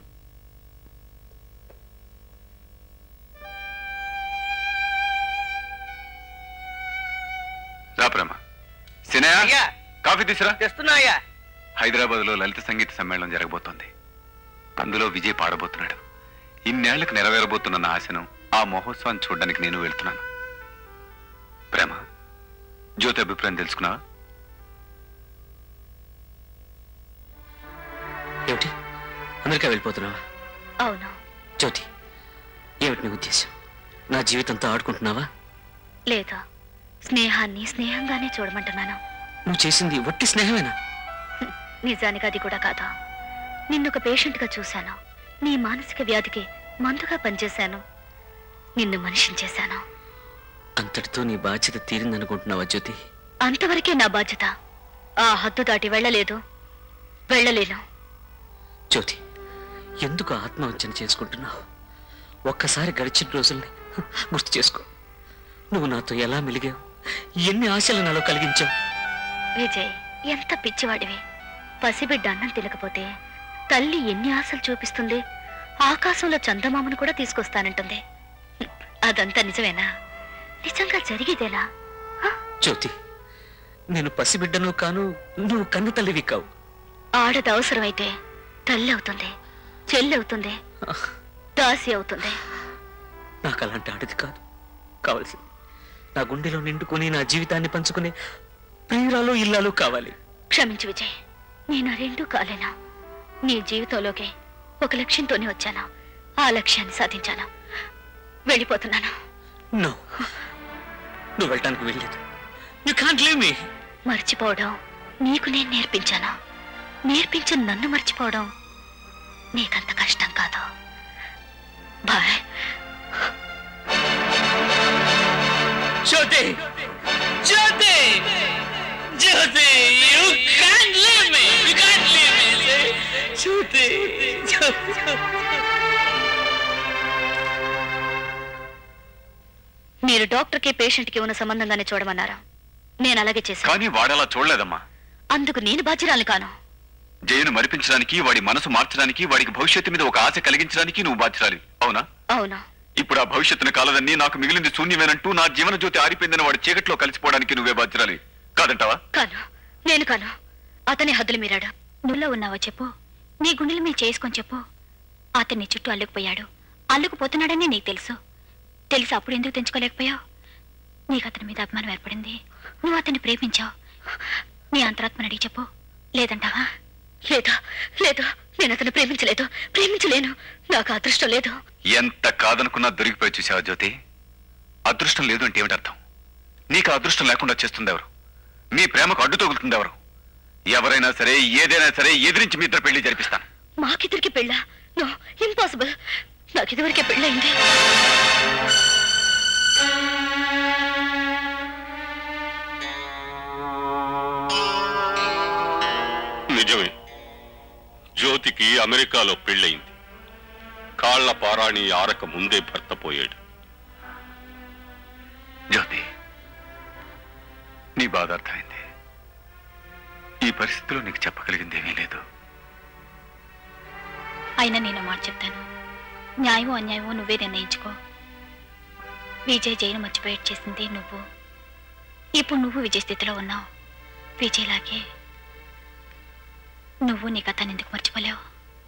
రా ప్రేమ సినయా అయ్యా కాఫీ తీసురా తెస్తున్నా అయ్యా హైదరాబాద్ లో లలిత సంగీత సమ్మేళనం జరగబోతోంది అందులో విజయ్ పాడబోతున్నాడు ఇన్నేళ్లకు నెరవేరబోతున్న నా ఆశను ఆ మహోత్సవాన్ని చూడడానికి నేను వెళ్తున్నాను ప్రేమ జ్యోతి అభిప్రాయం తెలుసుకున్నావా ఏమిటి అమెరికా వెళ్ళిపోతున్నావా అవును జ్యోతి ఏమిటి నీ ఉద్దేశం నా జీవితంతో ఆడుకుంటున్నావా లేదు స్నేహాన్ని స్నేహంగానే చూడమంటున్నాను నువ్వు చేసింది వట్టి స్నేహమేనా నిజానికి అది కూడా కాదు నిన్నొక పేషెంట్గా చూశాను నీ మానసిక వ్యాధికి మందుగా పనిచేశాను నిన్ను మనిషిని చేశాను అంతటితో నీ బాధ్యత తీరిందనుకుంటున్నావా జ్యోతి అంతవరకే నా బాధ్యత ఆ హద్దు దాటి వెళ్ళలేదు వెళ్ళలేను జ్యోతి ఎందుకు ఆత్మవంచన చేసుకుంటున్నావు ఒక్కసారి గడిచిన రోజుల్ని గుర్తు చేసుకో నువ్వు నాతో ఎలా మెలిగావు ఎన్ని ఆశలు నాలో కలిగించావు విజయ్ ఎంత పిచ్చివాడివి పసిబిడ్డ అన్నం తినకపోతే తల్లి ఎన్ని ఆశలు చూపిస్తుంది ఆకాశంలో చందమామను కూడా తీసుకొస్తానంటుంది హ్మ్, అదంతా నిజమేనా నిజంగా జరిగేదేనా జ్యోతి నేను పసిబిడ్డను కాను నువ్వు కన్ను తల్లివి కావు ఆడది అవసరమైతే తల్లి అవుతుంది చెల్లి అవుతుంది దాసి అవుతుంది నాకు అలాంటి ఆడది కాదు కావాల్సింది నా గుండెలో నిండుకొని నా జీవితాన్ని పంచుకునే ప్రియురాలు ఇల్లాలు కావాలి క్షమించు విజయ్ నేను ఆ రెండూ కాలేనా నీ జీవితంలోకి ఒక లక్ష్యంతోనే వచ్చాను ఆ లక్ష్యాన్ని సాధించాను వెళ్ళిపోతున్నాను నో నువ్వు వెళ్ళటానికి వెళ్ళలేదు యు కాంట్ లీవ్ మీ మర్చిపోవడం నీకు నేను నేర్పించాను నేర్పించిన నన్ను మర్చిపోవడం నీకంత కష్టం కాదు bye Jyothi Jyothi Jyothi you can't leave me you can't leave me Jyothi మీరు డాక్టర్కి పేషెంట్కి ఉన్న సంబంధంగానే చూడమన్నారా నేను అలాగే చేశాను కానీ వాడలా చూడలేదమ్మా అందుకు నేను బాధ్యురాలు కాను జయను మరిపించడానికి వాడి మనసు మార్చడానికి వాడికి భవిష్యత్తు మీద ఒక ఆశ కలిగించడానికి నువ్వు బాధ్యురాలి అవునా అవునా ఇప్పుడు ఆ భవిష్యత్తును కాలదన్నీ నాకు మిగిలింది శూన్యమేనంటూ నా జీవన జ్యోతి ఆరిపోయిందని వాడి చీకట్లో కలిసిపోవడానికి నువ్వే బాధ్యురాలి కాదంటావా కాను నేను కాను అతని హద్దులు మీరాడు నువ్వులో ఉన్నావో చెప్పు నీ గుండెల మీద చేసుకొని చెప్పు అతన్ని చుట్టూ అల్లుకుపోయాడు అల్లుకుపోతున్నాడని నీకు తెలుసు తెలిసి అప్పుడు ఎందుకు తెంచుకోలేకపోయావు నీకు అతని మీద అభిమానం ఏర్పడింది నువ్వు అతన్ని ప్రేమించావు నీ అంతరాత్మని అడిగి చెప్పు లేదంటావా లేదు లేదు నేను అతను ప్రేమించలేదు ప్రేమించలేను నాకు అదృష్టం లేదు ఎంత కాదనుకున్నా దొరికిపోయి చూసావా జ్యోతి అదృష్టం లేదు అంటే ఏమిటి అర్థం నీకు ఆ అదృష్టం లేకుండా చేస్తుంది ఎవరు మీ ప్రేమకు అడ్డు తగులుతుంది ఎవరు ఎవరైనా సరే ఏదైనా సరే ఎదిరించి మీ ఇద్దరు పెళ్లి జరిపిస్తాను మాకిద్దరికి పెళ్ళా నో ఇంపాసిబుల్ నాకు ఇదివరకే పెళ్ళయింది జ్యోతికి అమెరికాలో పెళ్ళయింది కాళ్ల పారాణి ఆరక ముందే భర్త పోయాడు జ్యోతి నీ బాధ అర్థమైంది ఈ పరిస్థితిలో నీకు చెప్పగలిగిందేమీ లేదు అయినా నేను మాట చెప్తాను న్యాయమో అన్యాయమో నువ్వే నిర్ణయించుకో విజయ్ జైలు మర్చిపోయేట్ చేసింది నువ్వు ఇప్పుడు నువ్వు విజయ్ స్థితిలో ఉన్నావు విజయ్లాగే నువ్వు నీ కథను ఎందుకు మర్చిపోలేవు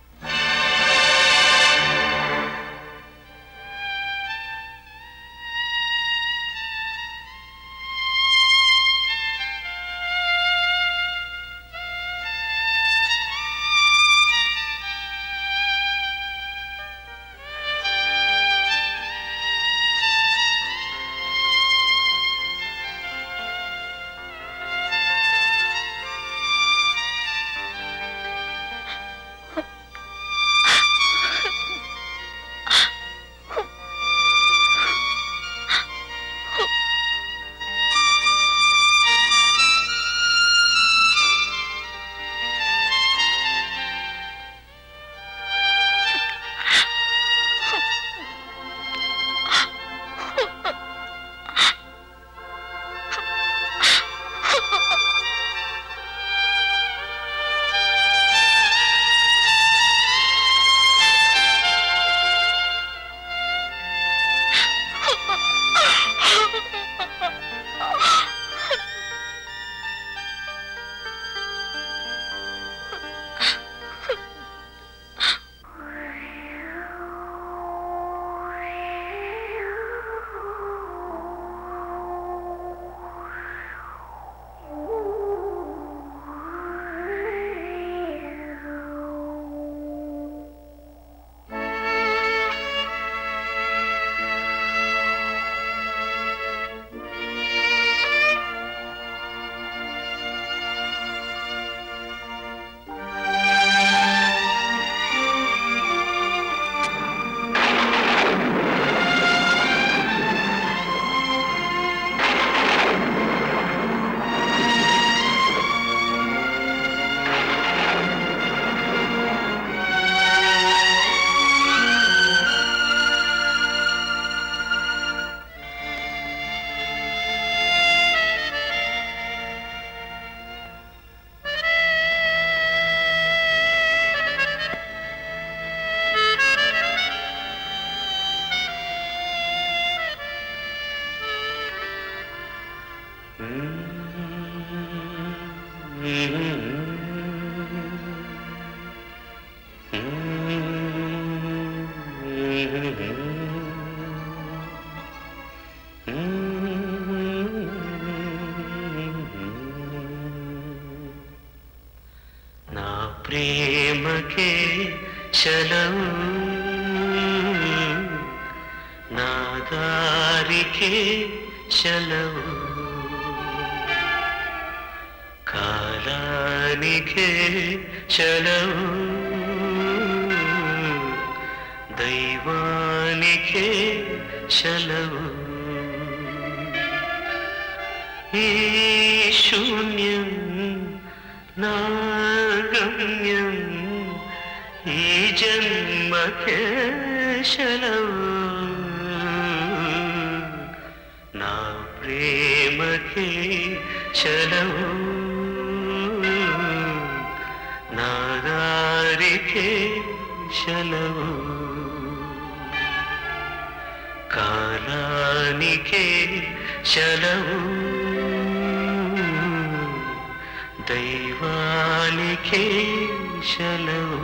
నా ప్రేమకే చలవు నా దారికే చలవు కాలానికే చలవు దైవానికే చలవు ఈ శూన్యం నా గమ్యం ఈ జన్మకే శలవు నా ప్రేమకే చలవు నా దారికే చలవు కాలానికే చలవు దైవానికే చలవు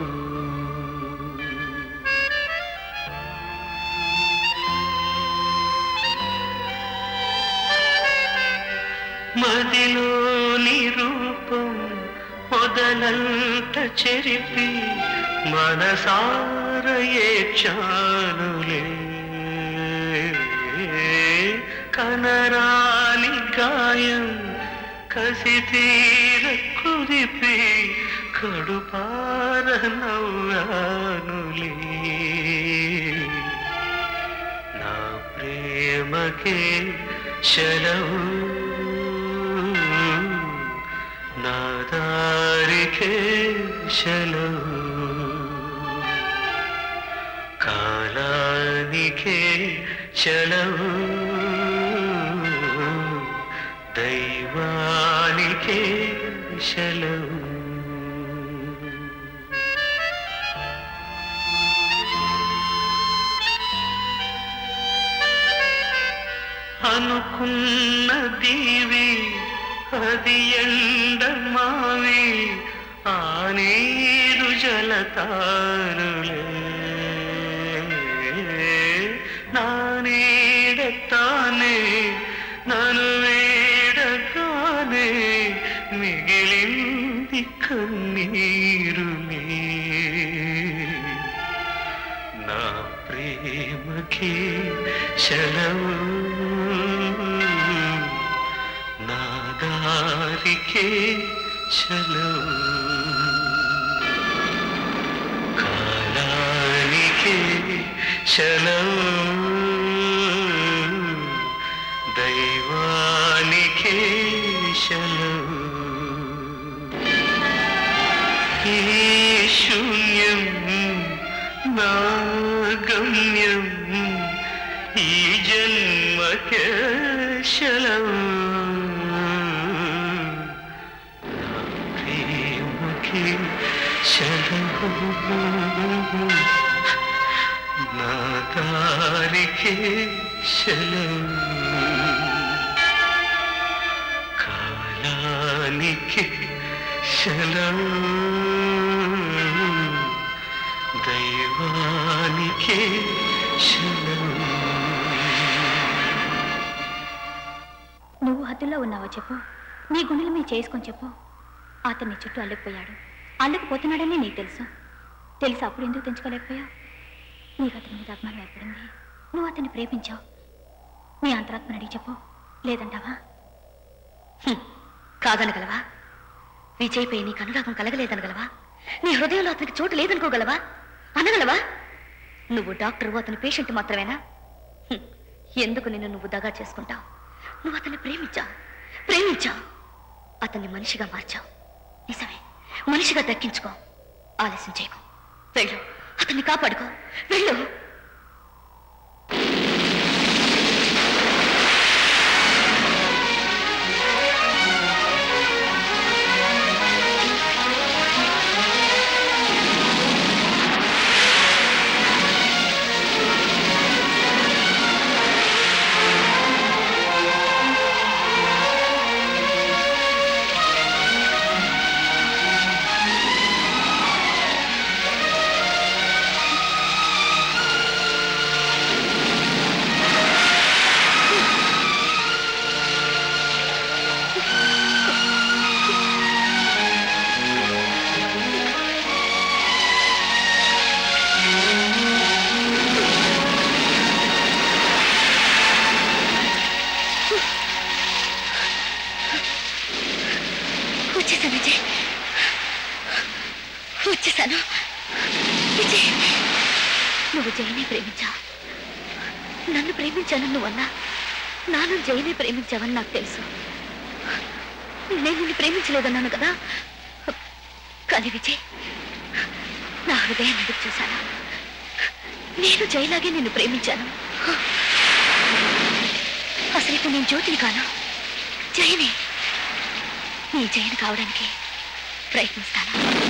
మదిలోని రూపం మొదలంత చెరిపి మనసార ఏడ్చానులే కనరాని గాయం కసి తీర కుదిపి కడుపార నవ్వానులే నా ప్రేమకే శలవు నా దారికే శలవు చలవు దైవానికే శలవు అనుకున్న దీవి అది ఎండ మావి ఆ నీరు జలతారులే నా నీడతానే నన్ను వేడగానే మిగిలింది కన్నీరులే నా ప్రేమకి శలవు నా దారికే శలవు కాలానికే శలవు దైవానికే శలవు ఈ శూన్యం నా గమ్యం ఈ జన్మకే శలవు నా ప్రేమకి శలవు నా దారికి శలవు కాలానికి శలవు దైవానికి శలవు నువ్వు హద్దులో ఉన్నావా చెప్పు నీ గుండెల మీద చేసుకొని చెప్పు అతన్ని చుట్టూ అల్లుకుపోయాడు అల్లుకుపోతున్నాడని నీకు తెలుసు తెలుసు అప్పుడు ఎందుకు తెంచుకోలేకపోయావు నీకు అతని మీద అభిమానం ఏర్పడింది నువ్వు అతన్ని ప్రేమించావు నీ అంతరాత్మని అడిగి చెప్పు లేదంటావా కాదనగలవా విజయ్పై నీకు అనురాగం కలగలేదనగలవా నీ హృదయంలో అతనికి చోటు లేదనుకోగలవా అనగలవా నువ్వు డాక్టర్ అతని పేషెంట్ మాత్రమేనా హ్మ్. ఎందుకు నిన్ను నువ్వు దగా చేసుకుంటావు నువ్వు అతన్ని ప్రేమించావు ప్రేమించావు అతన్ని మనిషిగా మార్చావు నిజమే మనిషిగా దక్కించుకో ఆలస్యం చేయకు వెళ్ళు అతన్ని కాపాడుకో వెళ్ళు వచ్చేసాను విజయ్ వచ్చేసాను విజయ్ నువ్వు జయనే ప్రేమించావు నన్ను ప్రేమించాను నువ్వన్నా నాను జయనే ప్రేమించావని నాకు తెలుసు నేను నిన్ను ప్రేమించలేదన్నాను కదా కానీ విజయ్ నా హృదయాన్ని ఎదురు చూశాను నేను జయలాగే నిన్ను ప్రేమించాను అసలు ఇప్పుడు నేను జ్యోతిని కాను జయనే నీ జయను కావడానికి ప్రయత్నిస్తాను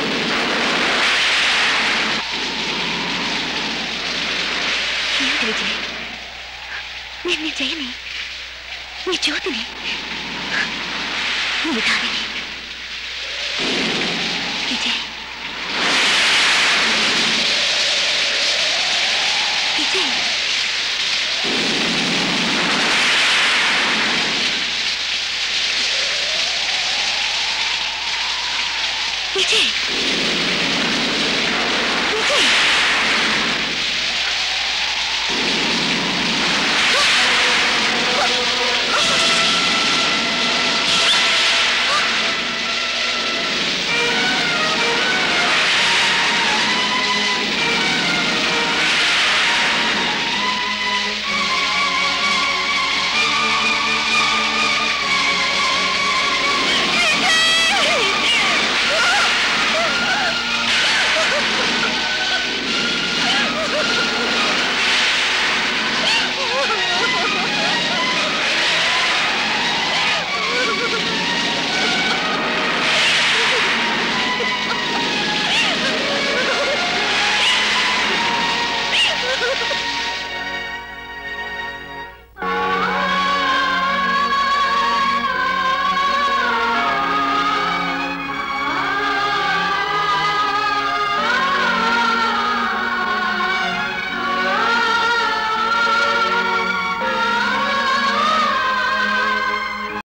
ఏంటి విజయ్ నేను నీ జయని నీ జ్యోతిని నీ దానిని విజయ్ విజయ్ విజయ్